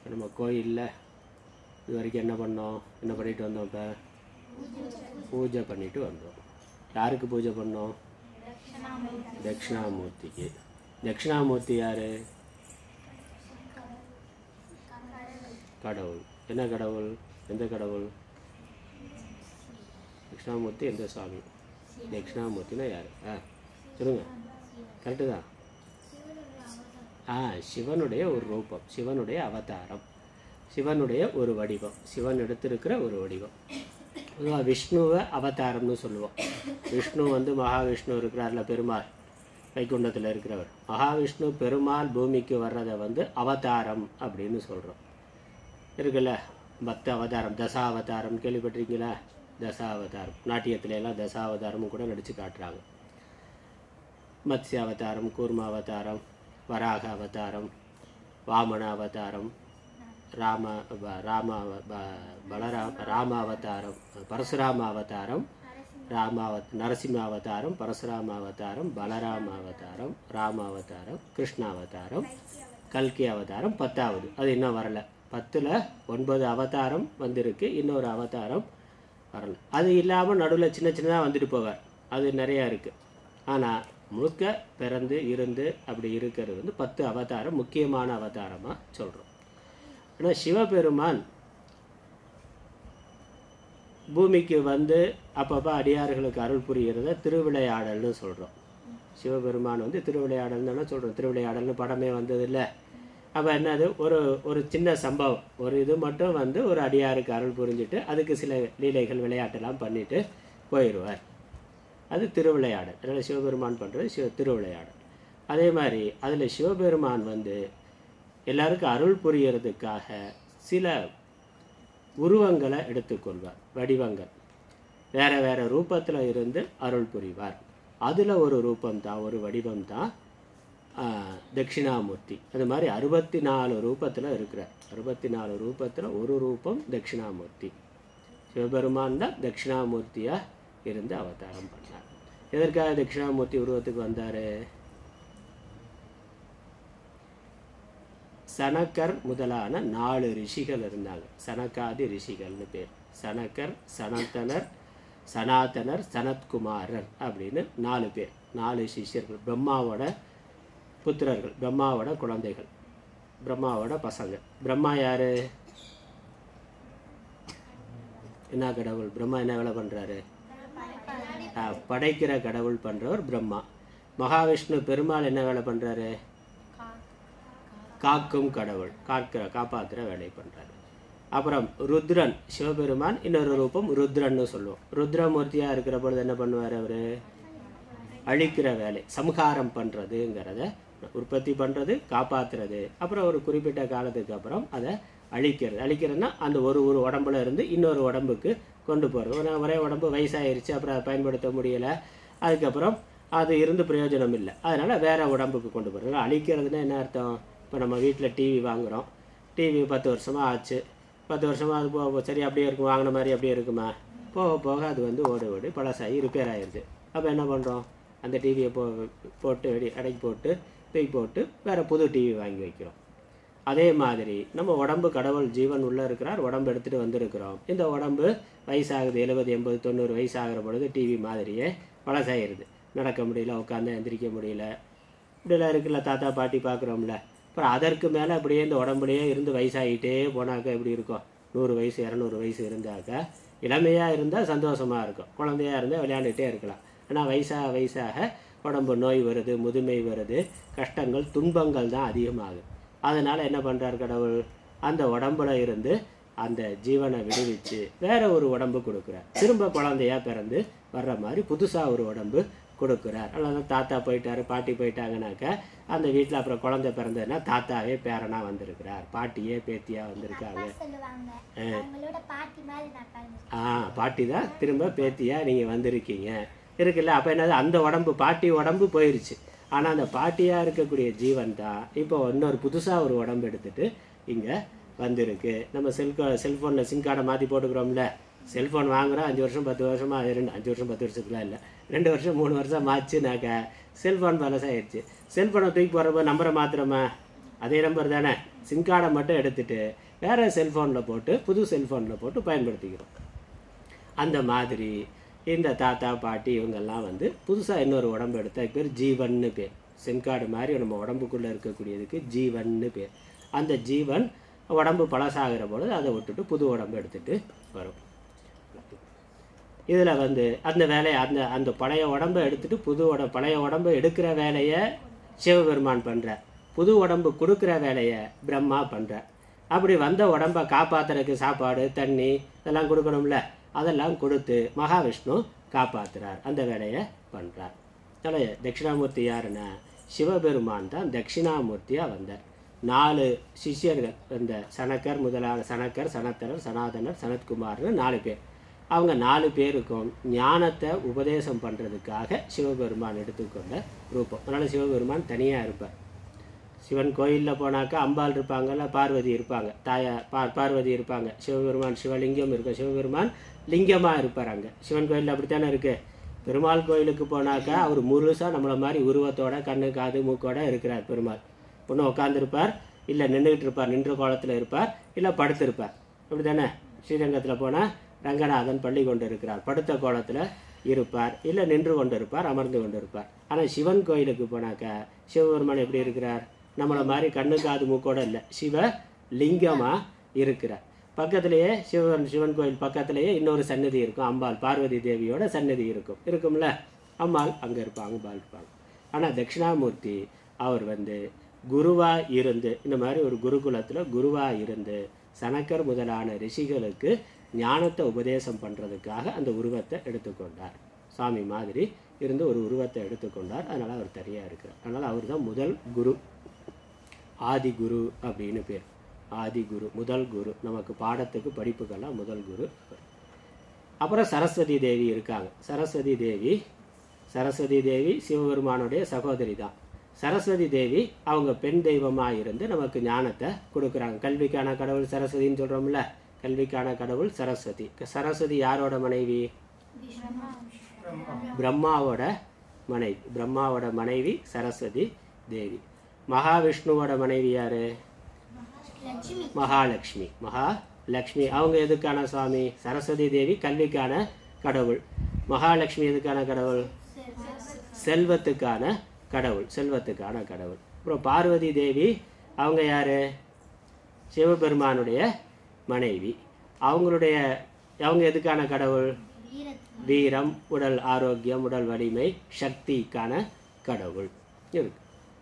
நம்ம கோயிலில் இது வரைக்கும் என்ன பண்ணோம் என்ன பண்ணிட்டு வந்தோம் இப்போ பூஜை பண்ணிட்டு வந்தோம் யாருக்கு பூஜை பண்ணோம் தட்சிணாமூர்த்திக்கு தட்சிணாமூர்த்தி யாரு கடவுள் என்ன கடவுள் எந்த கடவுள் தட்சிணாமூர்த்தி எந்த சுவாமி தட்சிணாமூர்த்தினா யார் ஆ சொல்லுங்க கரெக்டு தான் ஆ சிவனுடைய ஒரு ரூபம் சிவனுடைய அவதாரம் சிவனுடைய ஒரு வடிவம் சிவன் எடுத்திருக்கிற ஒரு வடிவம் பொதுவாக விஷ்ணுவை அவதாரம்னு சொல்லுவோம் விஷ்ணு வந்து மகாவிஷ்ணு இருக்கிறார்ல பெருமாள் வைகுண்டத்தில் இருக்கிறவர் மகாவிஷ்ணு பெருமாள் பூமிக்கு வர்றதை வந்து அவதாரம் அப்படின்னு சொல்கிறோம் இருக்குல்ல பத்து அவதாரம் தசாவதாரம் கேள்விப்பட்டிருக்கீங்களா தசாவதாரம் நாட்டியத்துல எல்லாம் தசாவதாரமும் கூட நடித்து காட்டுறாங்க மத்ஸ்ய அவதாரம் கூர்ம அவதாரம் வராக அவதாரம் வாமன அவதாரம் ராம ப- ராம அவ- ப- பலராம ராம அவதாரம் பரசுராம அவதாரம் ராம அவ நரசிம்ம அவதாரம் பரசுராம அவதாரம் பலராம அவதாரம் ராம அவதாரம் கிருஷ்ண அவதாரம் கல்கி அவதாரம் பத்தாவது அது இன்னும் வரல பத்தில் ஒன்பது அவதாரம் வந்திருக்கு இன்னொரு அவதாரம் வரல அது இல்லாமல் நடுவில் சின்ன சின்னதாக வந்துட்டு போவார் அது நிறையா இருக்குது ஆனால் முழுக்க பிறந்து இருந்து அப்படி இருக்கிறது வந்து பத்து அவதாரம் முக்கியமான அவதாரமாக சொல்கிறோம் ஆனால் சிவபெருமான் பூமிக்கு வந்து அப்பப்போ அடியார்களுக்கு அருள் புரிகிறத திருவிளையாடல்னு சொல்கிறோம் சிவபெருமான் வந்து திருவிளையாடல்னு தானே சொல்கிறோம் திருவிளையாடல்னு படமே வந்தது இல்லை அப்போ என்னது ஒரு ஒரு சின்ன சம்பவம் ஒரு இது மட்டும் வந்து ஒரு அடியாருக்கு அருள் புரிஞ்சுட்டு அதுக்கு சில லீலைகள் விளையாட்டெல்லாம் பண்ணிட்டு போயிடுவார் அது திருவிளையாடல் அதனால் சிவபெருமான் பண்ணுறது சிவ திருவிளையாடல் அதே மாதிரி அதில் சிவபெருமான் வந்து எல்லாருக்கும் அருள் புரியறதுக்காக சில உருவங்களை எடுத்துக்கொள்வார் வடிவங்கள் வேற வேற ரூபத்தில் இருந்து அருள் புரிவார் அதில் ஒரு ரூபம் தான் ஒரு வடிவம் தான் தட்சிணாமூர்த்தி அது மாதிரி அறுபத்தி நாலு ரூபத்தில் இருக்கிறார் அறுபத்தி நாலு ரூபத்தில் ஒரு ரூபம் தட்சிணாமூர்த்தி சிவபெருமான் தான் தட்சிணாமூர்த்தியாக இருந்து அவதாரம் பண்ணார் எதற்காக தட்சிணாமூர்த்தி உருவத்துக்கு வந்தார் சனக்கர் முதலான நாலு ரிஷிகள் இருந்தாங்க சனகாதி ரிஷிகள்னு பேர் சனக்கர் சனந்தனர் சனாதனர் சனத்குமாரர் அப்படின்னு நாலு பேர் நாலு சிஷ்யர்கள் பிரம்மாவோட புத்திரர்கள் பிரம்மாவோட குழந்தைகள் பிரம்மாவோட பசங்க பிரம்மா யாரு என்ன கடவுள் பிரம்மா என்ன வேலை பண்றாரு ஆ, படைக்கிற கடவுள் பண்றவர் பிரம்மா மகாவிஷ்ணு பெருமாள் என்ன வேலை பண்றாரு காக்கும் கடவுள் காக்கிற காப்பாத்துற வேலை பண்றாரு அப்புறம் ருத்ரன் சிவபெருமான் இன்னொரு ரூபம் ருத்ரன்னு சொல்லுவோம் ருத்ரமூர்த்தியா இருக்கிற பொழுது என்ன பண்ணுவார் அவரு அழிக்கிற வேலை சம்ஹாரம் பண்றதுங்கிறத உற்பத்தி பண்றது காப்பாத்துறது அப்புறம் ஒரு குறிப்பிட்ட காலத்துக்கு அப்புறம் அதை அழிக்கிறது அழிக்கிறதுனா அந்த ஒரு ஒரு உடம்புல இருந்து இன்னொரு உடம்புக்கு கொண்டு போகிறது ஒரு ஒரே உடம்பு வயசாயிருச்சு அப்புறம் அதை பயன்படுத்த முடியலை அதுக்கப்புறம் அது இருந்து பிரயோஜனம் இல்லை அதனால வேற உடம்புக்கு கொண்டு போகிறது அழிக்கிறதுனா என்ன அர்த்தம் இப்போ நம்ம வீட்டில் டிவி வாங்குறோம் டிவி பத்து வருஷமா ஆச்சு பத்து வருஷமா அது போக சரி அப்படியே இருக்கும் வாங்கின மாதிரி அப்படியே இருக்குமா போக போக அது வந்து ஓடு ஓடி பழசாகி ரிப்பேர் ஆயிடுது அப்போ என்ன பண்ணுறோம் அந்த டிவியை போ போட்டு வெடி அடைக்கி போட்டு தூக்கி போட்டு வேற புது டிவி வாங்கி வைக்கிறோம் அதே மாதிரி நம்ம உடம்பு கடவுள் ஜீவன் உள்ள இருக்கிறார் உடம்பு எடுத்துட்டு வந்திருக்கிறோம் இந்த உடம்பு வயசாகுது எழுபது எண்பது தொண்ணூறு வயசாகிற பொழுது டிவி மாதிரியே பழசாயிருது நடக்க முடியல உட்காந்து எந்திரிக்க முடியல இப்படிலாம் இருக்குல்ல தாத்தா பாட்டி பார்க்குறோம்ல அப்புறம் அதற்கு மேலே அப்படியே இந்த உடம்புலையே இருந்து வயசாகிட்டே போனாக்கா எப்படி இருக்கும் நூறு வயசு இரநூறு வயசு இருந்தாக்கா இளமையாக இருந்தால் சந்தோஷமாக இருக்கும் குழந்தையா இருந்தால் விளையாண்டுட்டே இருக்கலாம் ஆனால் வயசாக வயசாக உடம்பு நோய் வருது முதுமை வருது கஷ்டங்கள் துன்பங்கள் தான் அதிகமாகுது அதனால் என்ன பண்ணுறார் கடவுள் அந்த உடம்புல இருந்து அந்த ஜீவனை விடுவிச்சு வேற ஒரு உடம்பு கொடுக்குறார் திரும்ப குழந்தையா பிறந்து வர்ற மாதிரி புதுசாக ஒரு உடம்பு கொடுக்குறார் அல்லது தாத்தா போயிட்டாரு பாட்டி போயிட்டாங்கனாக்கா அந்த வீட்டில் அப்புறம் குழந்தை பிறந்ததுன்னா தாத்தாவே பேரனா வந்திருக்கிறார் பாட்டியே பேத்தியா வந்திருக்காங்க அப்பா சொல்லுவாங்க அவங்களோட பாட்டி மாதிரி நான் பாருங்க ஆ பாட்டி தான் திரும்ப பேத்தியா நீங்கள் வந்திருக்கீங்க இருக்குல்ல அப்போ என்னது அந்த உடம்பு பாட்டி உடம்பு போயிருச்சு ஆனால் அந்த பாட்டியாக இருக்கக்கூடிய ஜீவன் தான் இப்போ இன்னொரு புதுசாக ஒரு உடம்பு எடுத்துட்டு இங்கே வந்திருக்கு நம்ம செல்கோ செல்ஃபோனில் சிம் கார்டை மாற்றி போட்டுக்கிறோம்ல செல்ஃபோன் வாங்குறோம் அஞ்சு வருஷம் பத்து வருஷமா ரெண்டு அஞ்சு வருஷம் பத்து வருஷத்துக்குலாம் இல்லை ரெண்டு வருஷம் மூணு வருஷம் ஆச்சுனாக்கா செல்ஃபோன் பலசாயிருச்சு செல்ஃபோனை தூக்கி போடுறப்போ நம்பரை மாத்திரமா அதே நம்பர் தானே சிம் கார்டை மட்டும் எடுத்துட்டு வேற செல்ஃபோனில் போட்டு புது செல்ஃபோனில் போட்டு பயன்படுத்திக்கிறோம் அந்த மாதிரி இந்த தாத்தா பாட்டி இவங்கெல்லாம் வந்து புதுசாக இன்னொரு உடம்பு எடுத்தா அதுக்கு பேர் ஜீவன்னு பேர் சிம் கார்டு மாதிரி நம்ம உடம்புக்குள்ளே இருக்கக்கூடியதுக்கு ஜீவன்னு பேர் அந்த ஜீவன் உடம்பு பழசாகிற பொழுது அதை விட்டுட்டு புது உடம்பு எடுத்துட்டு வரும் இதில் வந்து அந்த வேலையை அந்த அந்த பழைய உடம்பை எடுத்துட்டு புது உட பழைய உடம்பை எடுக்கிற வேலையை சிவபெருமான் பண்ணுறார் புது உடம்பு கொடுக்குற வேலையை பிரம்மா பண்ணுறார் அப்படி வந்த உடம்பை காப்பாத்துறதுக்கு சாப்பாடு தண்ணி இதெல்லாம் கொடுக்கணும்ல அதெல்லாம் கொடுத்து மகாவிஷ்ணு காப்பாத்துறார் அந்த வேலையை பண்ணுறார் அதனால் தட்சிணாமூர்த்தி யாருன்னா சிவபெருமான் தான் தட்சிணாமூர்த்தியாக வந்தார் நாலு சிஷ்யர்கள் இந்த சனக்கர் முதலான சனக்கர் சனத்தனர் சனாதனர் சனத்குமார்னு நாலு பேர் அவங்க நாலு பேருக்கும் ஞானத்தை உபதேசம் பண்ணுறதுக்காக சிவபெருமான் எடுத்துக்கொண்ட ரூபம் அதனால் சிவபெருமான் தனியாக இருப்பார் சிவன் கோயிலில் போனாக்கா அம்பாள் இருப்பாங்கல்ல பார்வதி இருப்பாங்க தாயா பா பார்வதி இருப்பாங்க சிவபெருமான் சிவலிங்கம் இருக்கும் சிவபெருமான் லிங்கமாக இருப்பார் அங்கே சிவன் கோயிலில் அப்படித்தானே இருக்கு பெருமாள் கோயிலுக்கு போனாக்கா அவர் முழுசாக நம்மளை மாதிரி உருவத்தோட கண்ணு காது மூக்கோட இருக்கிறார் பெருமாள் ஒன்று உட்காந்துருப்பார் இல்லை நின்றுக்கிட்டு இருப்பார் நின்ற கோலத்தில் இருப்பார் இல்லை படுத்திருப்பார் அப்படி தானே ஸ்ரீரங்கத்தில் போனால் ரங்கநாதன் பள்ளி கொண்டு இருக்கிறார் படுத்த கோலத்தில் இருப்பார் இல்லை நின்று கொண்டு இருப்பார் அமர்ந்து கொண்டு இருப்பார் ஆனால் சிவன் கோயிலுக்கு போனாக்கா சிவபெருமான் எப்படி இருக்கிறார் நம்மளை மாதிரி கண்ணு காது மூக்கோட இல்லை சிவ லிங்கமாக இருக்கிறார் பக்கத்திலேயே சிவன் சிவன் கோயில் பக்கத்திலேயே இன்னொரு சன்னதி இருக்கும் அம்பாள் பார்வதி தேவியோட சன்னதி இருக்கும் இருக்கும்ல அம்பாள் அங்கே இருப்பாங்க அம்பாள் இருப்பாங்க ஆனால் தட்சிணாமூர்த்தி அவர் வந்து குருவா இருந்து இந்த மாதிரி ஒரு குருகுலத்தில் குருவா இருந்து சனக்கர் முதலான ரிஷிகளுக்கு ஞானத்தை உபதேசம் பண்ணுறதுக்காக அந்த உருவத்தை எடுத்துக்கொண்டார் சாமி மாதிரி இருந்து ஒரு உருவத்தை எடுத்துக்கொண்டார் அதனால் அவர் தனியாக இருக்கிறார் அதனால் அவர் தான் முதல் குரு ஆதி குரு அப்படின்னு பேர் ஆதி குரு முதல் குரு நமக்கு பாடத்துக்கு படிப்புக்கெல்லாம் முதல் குரு அவர். அப்புறம் சரஸ்வதி தேவி இருக்காங்க சரஸ்வதி தேவி சரஸ்வதி தேவி சிவபெருமானுடைய சகோதரி தான் சரஸ்வதி தேவி அவங்க பெண் தெய்வமாக இருந்து நமக்கு ஞானத்தை கொடுக்குறாங்க கல்விக்கான கடவுள் சரஸ்வதின்னு சொல்கிறோம்ல கல்விக்கான கடவுள் சரஸ்வதி சரஸ்வதி யாரோட மனைவி பிரம்மாவோட மனைவி பிரம்மாவோட மனைவி சரஸ்வதி தேவி மகாவிஷ்ணுவோட மனைவி யாரு லட்சுமி மகாலட்சுமி மகாலட்சுமி அவங்க எதுக்கான சுவாமி சரஸ்வதி தேவி கல்விக்கான கடவுள் மகாலட்சுமி எதுக்கான கடவுள் செல்வத்துக்கான கடவுள் செல்வத்துக்கான கடவுள் அப்புறம் பார்வதி தேவி அவங்க யாரு சிவபெருமானுடைய மனைவி அவங்களுடைய அவங்க எதுக்கான கடவுள் வீரத்து வீரம் உடல் ஆரோக்கியம் உடல் வலிமை சக்திக்கான கடவுள் இருக்கு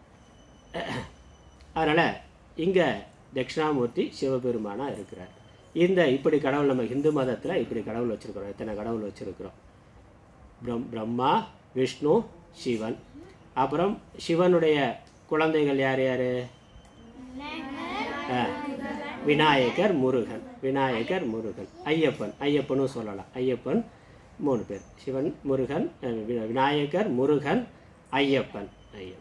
அதனால இங்க தட்சிணாமூர்த்தி சிவபெருமானா இருக்கிறார் இந்த இப்படி கடவுள் நம்ம இந்து மதத்துல இப்படி கடவுள் வச்சிருக்கிறோம் எத்தனை கடவுள் வச்சிருக்கிறோம் பிரம் பிரம்மா விஷ்ணு சிவன் அப்புறம் சிவனுடைய குழந்தைகள் யார் யாரு ஆ, விநாயகர் முருகன் விநாயகர் முருகன் ஐயப்பன் ஐயப்பனும் சொல்லலாம் ஐயப்பன் மூணு பேர் சிவன் முருகன் அஹ், வி- விநாயகர் முருகன் ஐயப்பன் ஐயப்பன்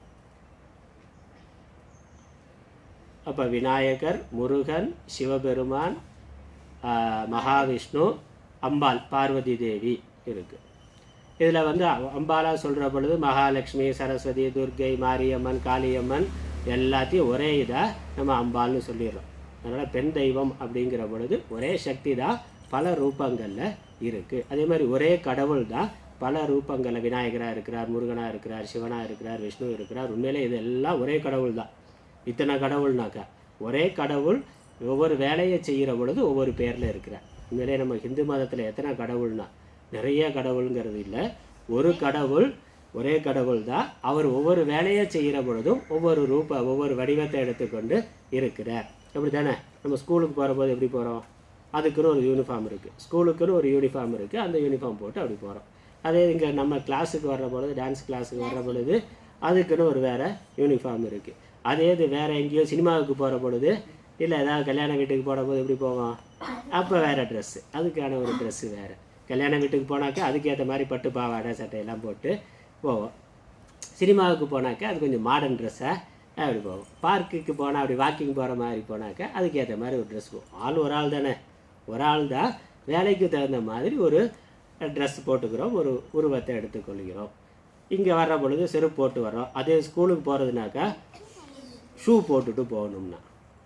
அப்போ விநாயகர் முருகன் சிவபெருமான் ஆ, மகாவிஷ்ணு அம்பாள் பார்வதி தேவி இருக்கு இதில் வந்து அ- அம்பாலா சொல்கிற பொழுது மகாலட்சுமி சரஸ்வதி துர்க்கை மாரியம்மன் காளியம்மன் எல்லாத்தையும் ஒரே இதாக நம்ம அம்பாள்னு சொல்லிடுறோம் அதனால் பெண் தெய்வம் அப்படிங்கிற பொழுது ஒரே சக்தி தான் பல ரூபங்களில் இருக்குது அதே மாதிரி ஒரே கடவுள் தான் பல ரூபங்களில் விநாயகராக இருக்கிறார் முருகனாக இருக்கிறார் சிவனாக இருக்கிறார் விஷ்ணு இருக்கிறார் உண்மையிலே இதெல்லாம் ஒரே கடவுள் தான் இத்தனை கடவுள்னாக்கா ஒரே கடவுள் ஒவ்வொரு வேலையை செய்கிற பொழுது ஒவ்வொரு பேரில் இருக்கிறார் உண்மையிலே நம்ம ஹிந்து மதத்தில் எத்தனை கடவுள்னா நிறைய கடவுளுங்கிறது இல்லை ஒரு கடவுள் ஒரே கடவுள் தான் அவர் ஒவ்வொரு வேலையை செய்கிற பொழுதும் ஒவ்வொரு ரூப ஒவ்வொரு வடிவத்தை எடுத்துக்கொண்டு இருக்கிறார் அப்படி தானே நம்ம ஸ்கூலுக்கு போகிற போது எப்படி போகிறோம் அதுக்குன்னு ஒரு யூனிஃபார்ம் இருக்குது ஸ்கூலுக்குன்னு ஒரு யூனிஃபார்ம் இருக்குது அந்த யூனிஃபார்ம் போட்டு அப்படி போகிறோம் அதே இங்கே நம்ம கிளாஸுக்கு வர்ற பொழுது டான்ஸ் கிளாஸுக்கு வர்ற பொழுது அதுக்குன்னு ஒரு வேறு யூனிஃபார்ம் இருக்குது அதே இது வேறு எங்கேயோ சினிமாவுக்கு போகிற பொழுது இல்லை ஏதாவது கல்யாண வீட்டுக்கு போகிற போது எப்படி போவோம் அப்போ வேறு ட்ரெஸ்ஸு அதுக்கான ஒரு ட்ரெஸ்ஸு வேறு கல்யாண வீட்டுக்கு போனாக்கா அதுக்கேற்ற மாதிரி பட்டு பாவாடை சட்டையெல்லாம் போட்டு போவோம் சினிமாவுக்கு போனாக்கா அது கொஞ்சம் மாடர்ன் ட்ரெஸ்ஸாக அப்படி போவோம் பார்க்குக்கு போனால் அப்படி வாக்கிங் போகிற மாதிரி போனாக்கா அதுக்கேற்ற மாதிரி ஒரு ட்ரெஸ் போவோம் ஆள் ஒரு ஆள் தானே ஒரு ஆள் தான் வேலைக்கு தகுந்த மாதிரி ஒரு ட்ரெஸ் போட்டுக்கிறோம் ஒரு உருவத்தை எடுத்துக்கொள்கிறோம் இங்கே வர்ற பொழுது செருப்பு போட்டு வர்றோம் அதே ஸ்கூலுக்கு போகிறதுனாக்கா ஷூ போட்டுட்டு போகணும்னா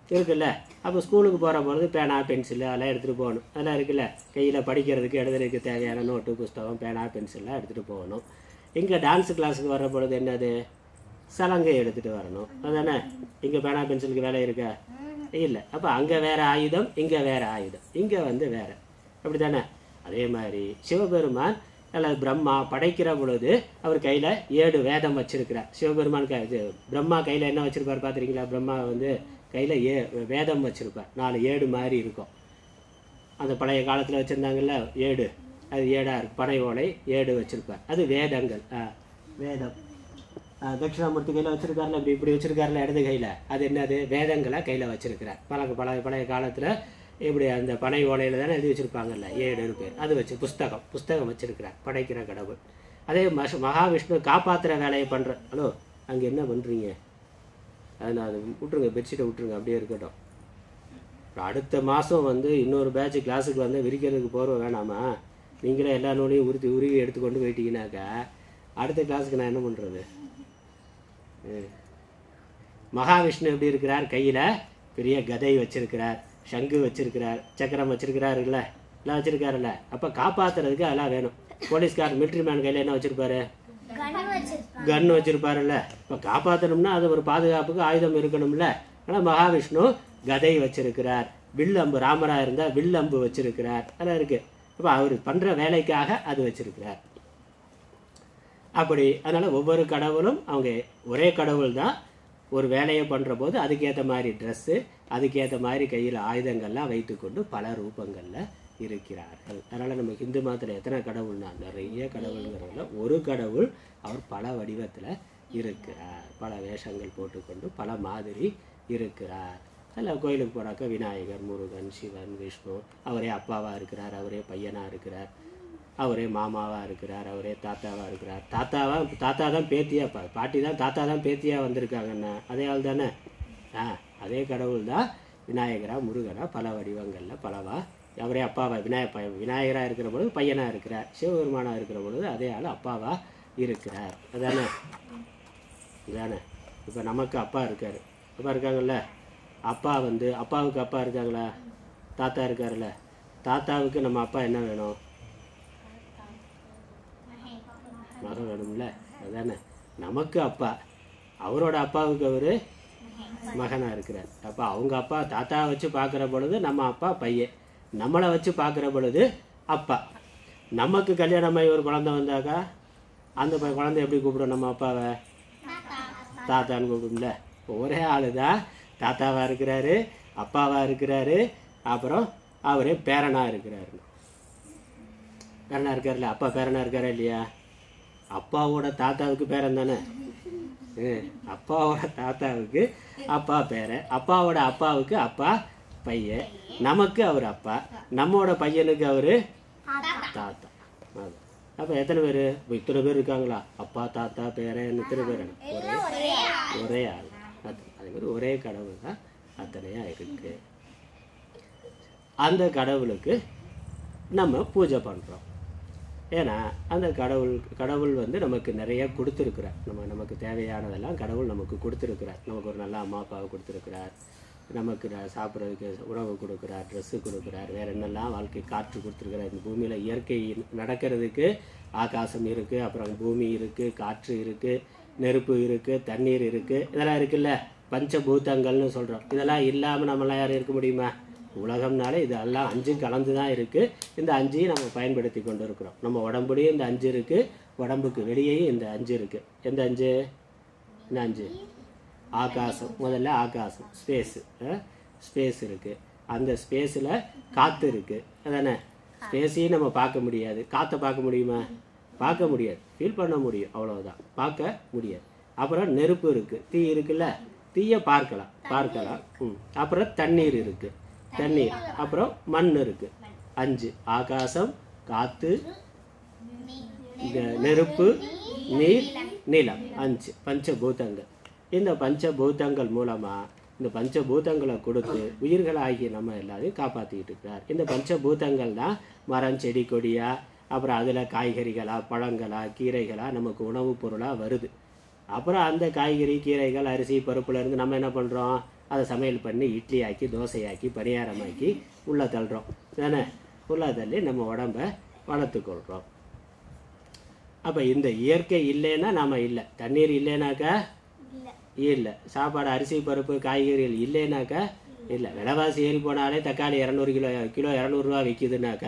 இருக்குல்ல அப்போ ஸ்கூலுக்கு போகிற பொழுது பேனா பென்சில் அதெல்லாம் எடுத்துகிட்டு போகணும் அதெல்லாம் இருக்குல்ல கையில் படிக்கிறதுக்கு எழுதுறதுக்கு தேவையான நோட்டு புஸ்தகம் பேனா பென்சில்லாம் எடுத்துகிட்டு போகணும் இங்கே டான்ஸ் கிளாஸுக்கு வர்ற பொழுது என்னது சலங்கை எடுத்துகிட்டு வரணும் அதானே இங்கே பேனா பென்சிலுக்கு வேலை இருக்கா இல்லை அப்போ அங்கே வேற ஆயுதம் இங்கே வேற ஆயுதம் இங்கே வந்து வேற அப்படி தானே அதே மாதிரி சிவபெருமான் அல்லது பிரம்மா படைக்கிற பொழுது அவர் கையில் ஏழு வேதம் வச்சிருக்கிறார் சிவபெருமான் கை இது பிரம்மா கையில் என்ன வச்சிருப்பார் பார்த்துருக்கீங்களா பிரம்மா வந்து கையில் ஏ வேதம் வச்சிருப்பார் நாலு ஏடு மாதிரி இருக்கும் அந்த பழைய காலத்தில் வச்சுருந்தாங்கல்ல ஏடு அது ஏடாக இருக்கு பனை ஓலை ஏடு வச்சிருப்பார் அது வேதங்கள் ஆ வேதம் ஆ, தட்சிணாமூர்த்தி கையில் வச்சிருக்காருல இப்படி இப்படி வச்சிருக்காருல இடது கையில் அது என்னது வேதங்களை கையில் வச்சிருக்கிறார் பல பழைய பழைய காலத்தில் இப்படி அந்த பனை ஓலையில் தானே எழுதி வச்சிருப்பாங்கல்ல ஏடுன்னு பேர் அது வச்சு புஸ்தகம் புஸ்தகம் வச்சிருக்கிறார் படைக்கிற கடவுள் அதே மஷ மகாவிஷ்ணு காப்பாற்றுற வேலையை பண்ணுற ஹலோ அங்கே என்ன பண்ணுறீங்க அது நான் அது விட்ருங்க பெட்ஷீட்டை விட்ருங்க அப்படியே இருக்கட்டும் அப்புறம் அடுத்த மாதம் வந்து இன்னொரு பேட்ச் கிளாஸுக்கு வந்து விரிக்கிறதுக்கு போகிறோம் வேணாமா நீங்களே எல்லா நூலையும் உருத்தி உருவி எடுத்துக்கொண்டு போயிட்டீங்கன்னாக்கா அடுத்த கிளாஸுக்கு நான் என்ன பண்ணுறது மகாவிஷ்ணு எப்படி இருக்கிறார் கையில் பெரிய கதை வச்சிருக்கிறார் சங்கு வச்சிருக்கிறார் சக்கரம் வச்சிருக்கிறாரு இல்ல எல்லாம் வச்சிருக்காருல்ல அப்போ காப்பாத்துறதுக்கு அதெல்லாம் வேணும் போலீஸ்கார் மிலிட்ரி மேன் கையில் என்ன வச்சிருப்பாரு கன் வச்சிருப்பாங்க கன் வச்சிருப்பாருல்ல இப்போ காப்பாற்றணும்னா அது ஒரு பாதுகாப்புக்கு ஆயுதம் இருக்கணும்ல ஆனால் மகாவிஷ்ணு கதை வச்சிருக்கிறார் வில்லம்பு ராமரா இருந்தா வில்லம்பு வச்சிருக்கிறார் அதெல்லாம் இருக்கு அப்போ அவர் பண்ற வேலைக்காக அது வச்சிருக்கிறார் அப்படி அதனால ஒவ்வொரு கடவுளும் அவங்க ஒரே கடவுள் தான் ஒரு வேலையை பண்ற போது அதுக்கேற்ற மாதிரி ட்ரெஸ்ஸு அதுக்கேற்ற மாதிரி கையில் ஆயுதங்கள்லாம் வைத்துக்கொண்டு பல ரூபங்கள்ல இருக்கிறார்கள் அதனால நம்ம இந்து மதத்தில் எத்தனை கடவுள்னா நிறைய கடவுளுங்கிறதுல ஒரு கடவுள் அவர் பல வடிவத்துல இருக்கிறார் பல வேஷங்கள் போட்டுக்கொண்டு பல மாதிரி இருக்கிறார் அதில் கோயிலுக்கு போனாக்க விநாயகர் முருகன் சிவன் விஷ்ணு அவரே அப்பாவா இருக்கிறார் அவரே பையனா இருக்கிறார் அவரே மாமாவா இருக்கிறார் அவரே தாத்தாவா இருக்கிறார் தாத்தாவா தாத்தா தான் பேத்தியா பா பாட்டி தான் தாத்தா தான் பேத்தியா வந்திருக்காங்கண்ணா அதே ஆள் தானே ஆ அதே கடவுள் தான் விநாயகரா முருகனா பல வடிவங்களில் பலவா அவரே அப்பாவா விநாய ப விநாயகராக இருக்கிற பொழுது பையனாக இருக்கிறார் சிவபெருமானாக இருக்கிற பொழுது அதே ஆள் அப்பாவா இருக்கிறார் அதானே இதானே இப்போ நமக்கு அப்பா இருக்கார் அப்பா இருக்காங்கல்ல அப்பா வந்து அப்பாவுக்கு அப்பா இருக்காங்களா தாத்தா இருக்காருல்ல தாத்தாவுக்கு நம்ம அப்பா என்ன வேணும் மகன் வேணும்ல அதானே நமக்கு அப்பா அவரோட அப்பாவுக்கு அவரு மகனா இருக்கிறார் அப்ப அவங்க அப்பா தாத்தாவை வச்சு பார்க்குற பொழுது நம்ம அப்பா பையன் நம்மளை வச்சு பார்க்குற பொழுது அப்பா நமக்கு கல்யாணமாகி ஒரு குழந்தை வந்தாக்கா அந்த ப- குழந்தை எப்படி கூப்பிடும் நம்ம அப்பாவை தாத்தான்னு கூப்பிடும்ல ஒரே ஆளு தான் தாத்தாவா இருக்கிறாரு அப்பாவா இருக்கிறாரு அப்புறம் அவரே பேரனா இருக்கிறாரு பேரனா இருக்காருல்ல அப்பா பேரனா இருக்காரா இல்லையா அப்பாவோட தாத்தாவுக்கு பேரன் தானே ஹம், அப்பாவோட தாத்தாவுக்கு அப்பா பேரன் அப்பாவோட அப்பாவுக்கு அப்பா பையன் நமக்கு அவர் அப்பா நம்மோட பையனுக்கு அவரு தாத்தா அதான். அப்ப எத்தனை பேர் இப்போ இத்தனை பேர் இருக்காங்களா அப்பா தாத்தா பேரன் இத்தனை பேர் ஒரே ஒரே ஒரே ஆள் அது அதே மாதிரி ஒரே கடவுள் தான் அத்தனையா இருக்கு அந்த கடவுளுக்கு நம்ம பூஜை பண்றோம் ஏன்னா அந்த கடவுள் கடவுள் வந்து நமக்கு நிறைய கொடுத்துருக்குறார் நம்ம நமக்கு தேவையானதெல்லாம் கடவுள் நமக்கு கொடுத்துருக்கிறார் நமக்கு ஒரு நல்ல அம்மா அப்பாவை கொடுத்துருக்கிறார் நமக்கு ந- சாப்பிட்றதுக்கு உணவு கொடுக்குறார் ட்ரெஸ்ஸு கொடுக்குறார் வேற என்னெல்லாம் வாழ்க்கை காற்று கொடுத்துருக்கிறார் இந்த பூமியில் இயற்கை நடக்கிறதுக்கு ஆகாசம் இருக்குது அப்புறம் பூமி இருக்குது காற்று இருக்குது நெருப்பு இருக்குது தண்ணீர் இருக்குது இதெல்லாம் இருக்குல்ல பஞ்சபூதங்கள்னு சொல்கிறோம் இதெல்லாம் இல்லாமல் நம்மளாம் யாரும் இருக்க முடியுமா உலகம்னாலே இது எல்லாம் அஞ்சும் கலந்து தான் இருக்குது இந்த அஞ்சையும் நம்ம பயன்படுத்தி கொண்டு இருக்கிறோம் நம்ம உடம்புலையும் இந்த அஞ்சு இருக்குது உடம்புக்கு வெளியேயும் இந்த அஞ்சு இருக்குது எந்த அஞ்சு என்ன அஞ்சு ஆகாசம் முதல்ல ஆகாசம் ஸ்பேஸு ஸ்பேஸ் இருக்குது அந்த ஸ்பேஸில் காற்று இருக்குது அதானே ஸ்பேஸையும் நம்ம பார்க்க முடியாது காற்றை பார்க்க முடியுமா பார்க்க முடியாது ஃபீல் பண்ண முடியும் அவ்வளவுதான் பார்க்க முடியாது அப்புறம் நெருப்பு இருக்குது தீ இருக்குல்ல தீயை பார்க்கலாம் பார்க்கலாம் ம் அப்புறம் தண்ணீர் இருக்குது தண்ணீர் அப்புறம் மண் இருக்குது அஞ்சு ஆகாசம் காற்று இந்த நெருப்பு நீர் நிலம் அஞ்சு பஞ்சபூதங்கள் இந்த பஞ்சபூதங்கள் மூலமா இந்த பஞ்சபூதங்களை கொடுத்து உயிர்களாகிய நம்ம எல்லாரையும் காப்பாத்திட்டு இருக்கிறார் இந்த பஞ்சபூதங்கள் தான் மரம் செடி கொடியா அப்புறம் அதுல காய்கறிகளா பழங்களா கீரைகளா நமக்கு உணவுப் பொருளா வருது அப்புறம் அந்த காய்கறி கீரைகள் அரிசி பருப்புல இருந்து நம்ம என்ன பண்றோம் அதை சமையல் பண்ணி இட்லி ஆக்கி தோசையாக்கி பணியாரமாக்கி உள்ளே தள்ளுறோம் தானே உள்ளே தள்ளி நம்ம உடம்ப வளர்த்துக்கொள்கிறோம் அப்போ இந்த இயற்கை இல்லைன்னா நாம் இல்லை தண்ணீர் இல்லைனாக்கா இல்ல இல்லை சாப்பாடு அரிசி பருப்பு காய்கறிகள் இல்லைனாக்கா இல்லை விலைவாசி ஏறி போனாலே தக்காளி இரநூறு கிலோ கிலோ இரநூறுவா விற்கிதுனாக்கா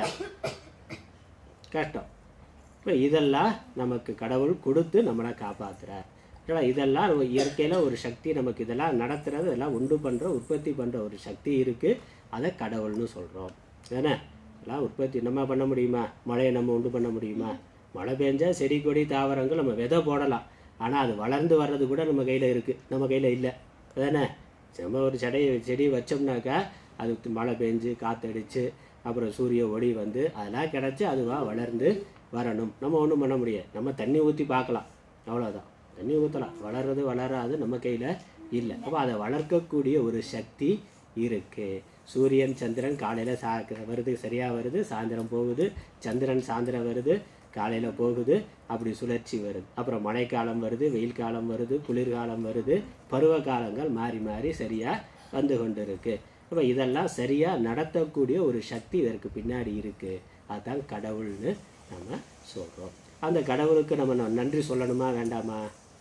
கஷ்டம் இப்போ இதெல்லாம் நமக்கு கடவுள் கொடுத்து நம்மளை காப்பாத்துறார் இல்லையா? இதெல்லாம் நம்ம இயற்கையில் ஒரு சக்தி நமக்கு இதெல்லாம் நடத்துறது இதெல்லாம் உண்டு பண்ணுற உற்பத்தி பண்ணுற ஒரு சக்தி இருக்குது அதை கடவுள்னு சொல்கிறோம் ஏன்னா இதெல்லாம் உற்பத்தி நம்ம பண்ண முடியுமா மழையை நம்ம உண்டு பண்ண முடியுமா மழை பெஞ்சா செடி கொடி தாவரங்கள் நம்ம விதை போடலாம் ஆனால் அது வளர்ந்து வர்றது கூட நம்ம கையில் இருக்குது நம்ம கையில் இல்லை அதானே நம்ம ஒரு செடியை செடி வச்சோம்னாக்கா அது மழை பெஞ்சு காற்றடிச்சு அப்புறம் சூரிய ஒளி வந்து அதெல்லாம் கிடச்சி அதுவாக வளர்ந்து வரணும் நம்ம ஒன்றும் பண்ண முடியாது நம்ம தண்ணி ஊற்றி பார்க்கலாம் அவ்வளோதான் தண்ணி ஊற்றலாம் வளர்றது வளராது நம்ம கையில் இல்லை அப்போ அதை வளர்க்கக்கூடிய ஒரு சக்தி இருக்குது சூரியன் சந்திரன் காலையில் சா வருது சரியாக வருது சாயந்தரம் போகுது சந்திரன் சாயந்தரம் வருது காலையில் போகுது அப்படி சுழற்சி வருது அப்புறம் மழைக்காலம் வருது வெயில் காலம் வருது குளிர்காலம் வருது பருவ காலங்கள் மாறி மாறி சரியாக வந்து கொண்டு இருக்கு அப்போ இதெல்லாம் சரியாக நடத்தக்கூடிய ஒரு சக்தி இதற்கு பின்னாடி இருக்குது அதுதான் கடவுள்னு நம்ம சொல்கிறோம் அந்த கடவுளுக்கு நம்ம ந- நன்றி சொல்லணுமா வேண்டாமா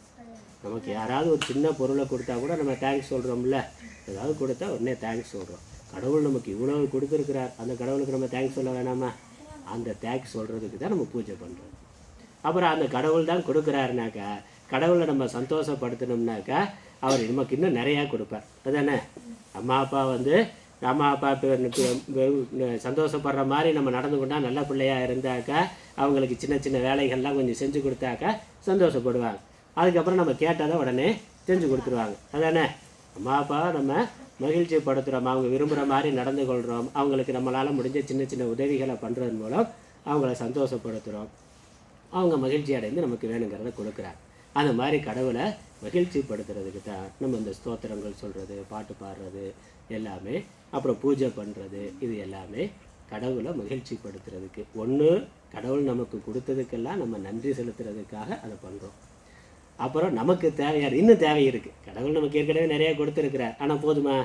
நமக்கு யாராவது ஒரு சின்ன பொருளை கொடுத்தா கூட நம்ம தேங்க்ஸ் சொல்கிறோம்ல ஏதாவது கொடுத்தா உடனே தேங்க்ஸ் சொல்கிறோம் கடவுள் நமக்கு இவ்வளவு கொடுத்துருக்கிறார் அந்த கடவுளுக்கு நம்ம தேங்க்ஸ் சொல்ல வேணாமா அந்த தேங்க்ஸ் சொல்கிறதுக்கு தான் நம்ம பூஜை பண்ணுறோம் அப்புறம் அந்த கடவுள் தான் கொடுக்குறாருனாக்கா கடவுளை நம்ம சந்தோஷப்படுத்தணும்னாக்கா அவர் நமக்கு இன்னும் நிறையா கொடுப்பார் அதானே அம்மா அப்பா வந்து அம்மா அப்பா இப்ப இப்ப- இப்ப சந்தோஷப்படுற மாதிரி நம்ம நடந்து கொண்டா நல்ல பிள்ளையா இருந்தாக்கா அவங்களுக்கு சின்ன சின்ன வேலைகள்லாம் கொஞ்சம் செஞ்சு கொடுத்தாக்கா சந்தோஷப்படுவாங்க அதுக்கப்புறம் நம்ம கேட்டதை உடனே செஞ்சு கொடுத்துருவாங்க அதானே அம்மா அப்பா நம்ம மகிழ்ச்சி படுத்துகிறோம் அவங்க விரும்புகிற மாதிரி நடந்து கொள்கிறோம் அவங்களுக்கு நம்மளால் முடிஞ்ச சின்ன சின்ன உதவிகளை பண்ணுறது மூலம் அவங்கள சந்தோஷப்படுத்துகிறோம் அவங்க மகிழ்ச்சி அடைந்து நமக்கு வேணுங்கிறத கொடுக்குறாங்க அந்த மாதிரி கடவுளை மகிழ்ச்சிப்படுத்துறதுக்கு தான் நம்ம இந்த ஸ்தோத்திரங்கள் சொல்கிறது பாட்டு பாடுறது எல்லாமே அப்புறம் பூஜை பண்ணுறது இது எல்லாமே கடவுளை மகிழ்ச்சிப்படுத்துறதுக்கு ஒன்று கடவுள் நமக்கு கொடுத்ததுக்கெல்லாம் நம்ம நன்றி செலுத்துறதுக்காக அதை பண்ணுறோம் அப்புறம் நமக்கு தேவையான இன்னும் தேவை இருக்குது கடவுள் நமக்கு ஏற்கனவே நிறைய கொடுத்துருக்கிறார் ஆனால் போதுமா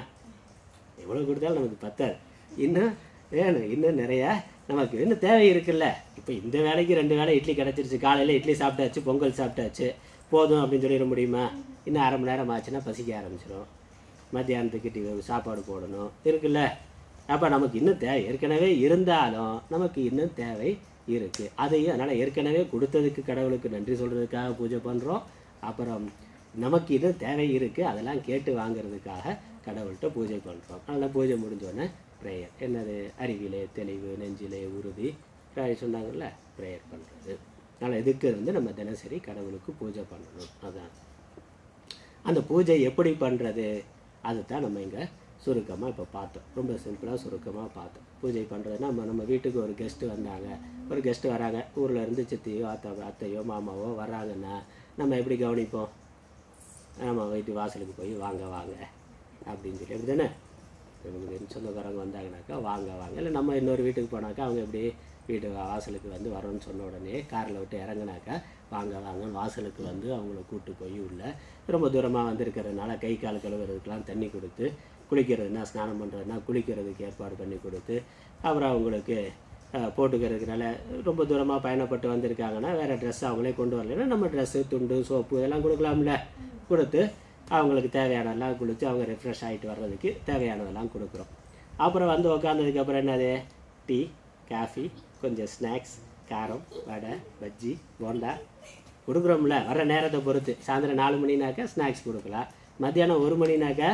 எவ்வளோ கொடுத்தாலும் நமக்கு பத்தாது இன்னும் வேணும் இன்னும் நிறையா நமக்கு இன்னும் தேவை இருக்குல்ல இப்போ இந்த வேலைக்கு ரெண்டு வேளை இட்லி கிடச்சிருச்சு காலையில் இட்லி சாப்பிட்டாச்சு பொங்கல் சாப்பிட்டாச்சு போதும் அப்படின்னு சொல்லிட முடியுமா இன்னும் அரை மணி நேரம் ஆச்சுன்னா பசிக்க ஆரம்பிச்சிடும் மத்தியானத்துக்கு டி சாப்பாடு போடணும் இருக்குல்ல அப்போ நமக்கு இன்னும் தேவை ஏற்கனவே இருந்தாலும் நமக்கு இன்னும் தேவை இருக்குது அதையும் அதனால் ஏற்கனவே கொடுத்ததுக்கு கடவுளுக்கு நன்றி சொல்கிறதுக்காக பூஜை பண்ணுறோம் அப்புறம் நமக்கு இன்னும் தேவை இருக்குது அதெல்லாம் கேட்டு வாங்குறதுக்காக கடவுள்கிட்ட பூஜை பண்ணுறோம் அதனால் பூஜை முடிஞ்சோடனே ப்ரேயர் என்னது அறிவிலே தெளிவு நெஞ்சிலே உறுதி prayer சொன்னாங்கல்ல ப்ரேயர் பண்ணுறது அதனால் இதுக்கு வந்து நம்ம தினசரி கடவுளுக்கு பூஜை பண்ணணும் அதான் அந்த பூஜை எப்படி பண்ணுறது அதுதான் நம்ம இங்கே சுருக்கமாக இப்போ பார்த்தோம் ரொம்ப சிம்பிளாக சுருக்கமாக பார்த்தோம் பூஜை பண்ணுறதுனா நம்ம நம்ம வீட்டுக்கு ஒரு கெஸ்ட்டு வந்தாங்க ஒரு கெஸ்ட்டு வராங்க ஊரில் இருந்து சித்தியோ அத்தை அத்தையோ மாமாவோ வர்றாங்கன்னா நம்ம எப்படி கவனிப்போம் நம்ம வீட்டு வாசலுக்கு போய் வாங்க வாங்க அப்படின்னு சொல்லி அப்படி தானே நமக்கு சொந்தக்காரங்க வந்தாங்கனாக்கா வாங்க வாங்க இல்லை நம்ம இன்னொரு வீட்டுக்கு போனாக்கா அவங்க எப்படி வீட்டு வாசலுக்கு வந்து வரோன்னு சொன்ன உடனே காரில் விட்டு இறங்குனாக்கா வாங்க வாங்கன்னு வாசலுக்கு வந்து அவங்கள கூட்டு போய் உள்ள ரொம்ப தூரமாக வந்திருக்கிறதுனால கை கால் கழுவுறதுக்கெலாம் தண்ணி கொடுத்து குளிக்கிறதுனா ஸ்நானம் பண்ணுறதுனா குளிக்கிறதுக்கு ஏற்பாடு பண்ணி கொடுத்து அப்புறம் அவங்களுக்கு அஹ், போட்டுக்கிறதுனால ரொம்ப தூரமாக பயணப்பட்டு வந்திருக்காங்கன்னா வேறு ட்ரெஸ் அவங்களே கொண்டு வரலைன்னா நம்ம ட்ரெஸ்ஸு துண்டு சோப்பு இதெல்லாம் கொடுக்கலாம்ல கொடுத்து அவங்களுக்கு தேவையானதெல்லாம் குளித்து அவங்க ரெஃப்ரெஷ் ஆகிட்டு வர்றதுக்கு தேவையானதெல்லாம் கொடுக்குறோம் அப்புறம் வந்து உட்காந்ததுக்கப்புறம் என்னது டீ காஃபி கொஞ்சம் ஸ்நாக்ஸ் காரம் வடை பஜ்ஜி போண்டா கொடுக்குறோம்ல வர்ற நேரத்தை பொறுத்து சாயந்தரம் நாலு மணினாக்கா ஸ்நாக்ஸ் கொடுக்கலாம் மத்தியானம் ஒரு மணினாக்கா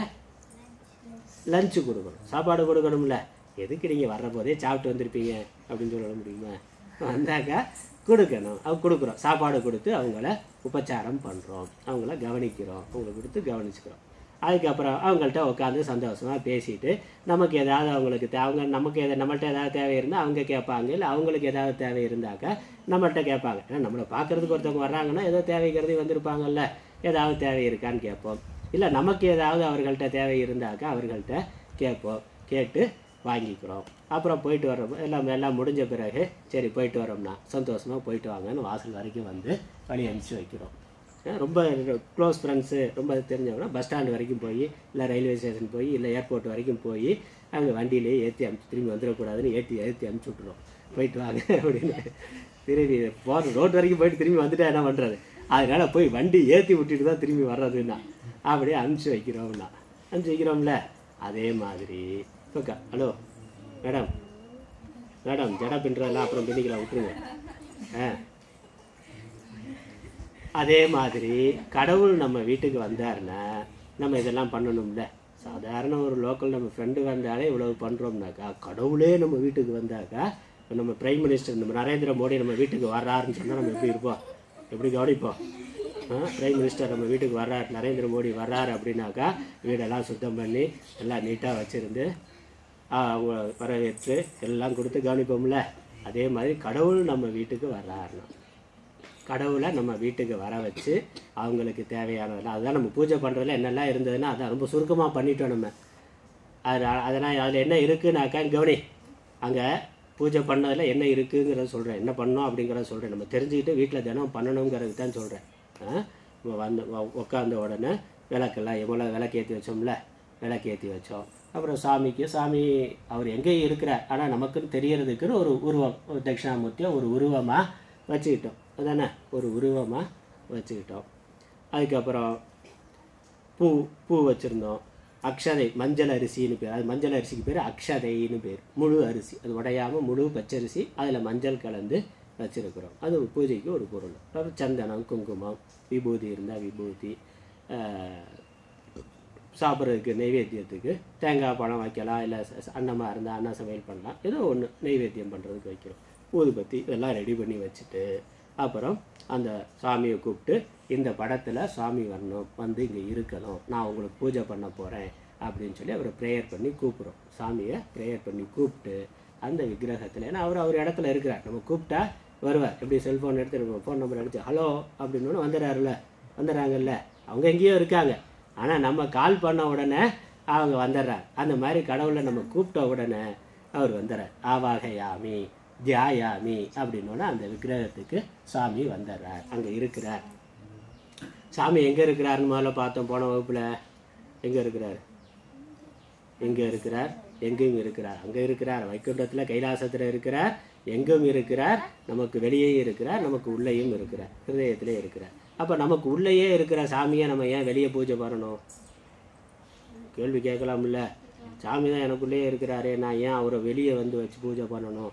லஞ்சு கொடுக்கணும் சாப்பாடு கொடுக்கணும்ல எதுக்கு நீங்கள் வர்ற போதே சாப்பிட்டு வந்திருப்பீங்க அப்படின்னு சொல்ல முடியுமா வந்தாக்கா கொடுக்கணும் அவங்க கொடுக்குறோம் சாப்பாடு கொடுத்து அவங்கள உபச்சாரம் பண்ணுறோம் அவங்கள கவனிக்கிறோம் அவங்கள கொடுத்து கவனிச்சுக்கிறோம் அதுக்கப்புறம் அவங்கள்ட்ட உட்காந்து சந்தோஷமாக பேசிட்டு நமக்கு ஏதாவது அவங்களுக்கு தே அவங்க நமக்கு எதை நம்மள்ட்ட ஏதாவது தேவை இருந்தால் அவங்க கேட்பாங்க இல்லை அவங்களுக்கு ஏதாவது தேவை இருந்தாக்கா நம்மள்ட்ட கேட்பாங்க ஏன்னா நம்மளை பார்க்குறதுக்கு ஒருத்தவங்க வர்றாங்கன்னா ஏதோ தேவைக்கிறது வந்திருப்பாங்கல்ல ஏதாவது தேவை இருக்கான்னு கேட்போம் இல்லை நமக்கு ஏதாவது அவர்கள்ட்ட தேவை இருந்தாக்கா அவர்கள்ட்ட கேட்போம் கேட்டு வாங்கிக்கிறோம் அப்புறம் போயிட்டு வரோம் எல்லாம் எல்லாம் முடிஞ்ச பிறகு சரி போயிட்டு வரோம்னா சந்தோஷமாக போயிட்டு வாங்கன்னு வாசல் வரைக்கும் வந்து வழி அனுப்பிச்சு வைக்கிறோம் அஹ் ரொம்ப க்ளோஸ் ஃப்ரெண்ட்ஸு ரொம்ப தெரிஞ்சவங்கன்னா பஸ் ஸ்டாண்டு வரைக்கும் போய் இல்லை ரயில்வே ஸ்டேஷன் போய் இல்லை ஏர்போர்ட் வரைக்கும் போய் அங்கே வண்டியிலேயே ஏற்றி அனுப்பிச்சு திரும்பி வந்துடக்கூடாதுன்னு ஏற்றி ஏற்றி அனுப்பிச்சி விட்ருவோம் போயிட்டு வாங்க அப்படின்னு திரும்பி போகிற ரோட் வரைக்கும் போயிட்டு திரும்பி வந்துட்டா என்ன பண்ணுறது அதனால போய் வண்டி ஏற்றி விட்டுட்டு தான் திரும்பி வர்றதுன்னா அப்படியே அனுப்பிச்சி வைக்கிறோம்னா அனுப்பிச்சி வைக்கிறோம்ல அதே மாதிரி ஓகே ஹலோ மேடம் மேடம் ஜடா பின்றதெல்லாம் அப்புறம் பின்னிக்கலாம் விட்டுருங்க ஆ அதே மாதிரி கடவுள் நம்ம வீட்டுக்கு வந்தாருன்னா நம்ம இதெல்லாம் பண்ணணும்ல சாதாரண ஒரு லோக்கல் நம்ம ஃப்ரெண்டு வந்தாலே இவ்வளவு பண்ணுறோம்னாக்கா கடவுளே நம்ம வீட்டுக்கு வந்தாக்கா இப்ப நம்ம பிரைம் மினிஸ்டர் நம்ம நரேந்திர மோடி நம்ம வீட்டுக்கு வர்றாருன்னு சொன்னால் நம்ம எப்படி இருப்போம் எப்படி கவனிப்போம் பிரைம் மினிஸ்டர் நம்ம வீட்டுக்கு வர்றார் நரேந்திர மோடி வர்றாரு அப்படின்னாக்கா வீடெல்லாம் சுத்தம் பண்ணி எல்லாம் நீட்டாக வச்சுருந்து அவங்க வரவேற்று எல்லாம் கொடுத்து கவனிப்போம்ல அதே மாதிரி கடவுள் நம்ம வீட்டுக்கு வர்றாருன்னா கடவுளை நம்ம வீட்டுக்கு வர வச்சு அவங்களுக்கு தேவையானதெல்லாம் அதுதான் நம்ம பூஜை பண்ணுறதுல என்னெல்லாம் இருந்ததுன்னா அதான் ரொம்ப சுருக்கமாக பண்ணிட்டோம் நம்ம அது அதனால் அதில் என்ன இருக்குன்னாக்கா கவனி அங்கே பூஜை பண்ணதில் என்ன இருக்குங்கிறத சொல்கிறேன் என்ன பண்ணோம் அப்படிங்கிறத சொல்கிறேன் நம்ம தெரிஞ்சுக்கிட்டு வீட்டில் தினம் பண்ணணுங்கிறது தான் சொல்கிறேன் வந்து உ- உட்காந்த உடனே விளக்கெல்லாம் எவ்வளோ விளக்கேற்றி வச்சோம்ல விளக்கேற்றி வச்சோம் அப்புறம் சாமிக்கு சாமி அவர் எங்கே இருக்கிறார் ஆனால் நமக்குன்னு தெரியறதுக்குன்னு ஒரு உருவம் ஒரு தட்சிணாமூர்த்தியை ஒரு உருவமாக வச்சுக்கிட்டோம் அதானே ஒரு உருவமாக வச்சுக்கிட்டோம் அதுக்கப்புறம் பூ பூ வச்சுருந்தோம் அக்ஷதை மஞ்சள் அரிசின்னு பேர் அது மஞ்சள் அரிசிக்கு பேர் அக்ஷதைன்னு பேர் முழு அரிசி அது உடையாமல் முழு பச்சரிசி அதில் மஞ்சள் கலந்து வச்சுருக்குறோம் அது ஒரு பூஜைக்கு ஒரு பொருள் அப்புறம் சந்தனம் குங்குமம் விபூதி இருந்தால் விபூதி ஆஹ், சாப்பிட்றதுக்கு நெய்வேத்தியத்துக்கு தேங்காய் பழம் வைக்கலாம் இல்லை அன்னமாக இருந்தால் அன்ன சமையல் பண்ணலாம் ஏதோ ஒன்று நெய்வேத்தியம் பண்ணுறதுக்கு வைக்கிறோம் ஊதுபத்தி இதெல்லாம் ரெடி பண்ணி வச்சுட்டு அப்புறம் அந்த சாமியை கூப்பிட்டு இந்த படத்தில் சாமி வரணும் வந்து இங்கே இருக்கணும் நான் உங்களுக்கு பூஜை பண்ண போகிறேன் அப்படின்னு சொல்லி அவரை ப்ரேயர் பண்ணி கூப்பிட்றோம் சாமியை ப்ரேயர் பண்ணி கூப்பிட்டு அந்த விக்கிரகத்தில் ஏன்னா அவர் அவர் இடத்துல இருக்கிறார் நம்ம கூப்பிட்டா வருவார் எப்படி செல்ஃபோன் எடுத்து ஃபோன் நம்பர் அடிச்சு ஹலோ அப்படின்னு வந்துடுறாருல வந்துடுறாங்கல்ல அவங்க எங்கேயோ இருக்காங்க ஆனால் நம்ம கால் பண்ண உடனே அவங்க வந்துடுறாங்க அந்த மாதிரி கடவுளை நம்ம கூப்பிட்ட உடனே அவர் வந்துடுறார் ஆவாகயாமி தியாயாமி அப்படின்னோட அந்த விக்கிரகத்துக்கு சாமி வந்துடுறார் அங்கே இருக்கிறார் சாமி எங்கே இருக்கிறாருன்னு முதல்ல பார்த்தோம் போன வகுப்பில் எங்கே இருக்கிறார் எங்கே இருக்கிறார் எங்கும் இருக்கிறார் அங்கே இருக்கிறார் வைகுண்டத்தில் கைலாசத்தில் இருக்கிறார் எங்கும் இருக்கிறார் நமக்கு வெளியே இருக்கிறார் நமக்கு உள்ளேயும் இருக்கிறார் ஹிருதயத்திலே இருக்கிறார் அப்போ நமக்கு உள்ளேயே இருக்கிற சாமியை நம்ம ஏன் வெளியே பூஜை பண்ணணும் கேள்வி கேட்கலாம்ல சாமி தான் எனக்குள்ளேயே இருக்கிறாரே நான் ஏன் அவரை வெளியே வந்து வச்சு பூஜை பண்ணணும்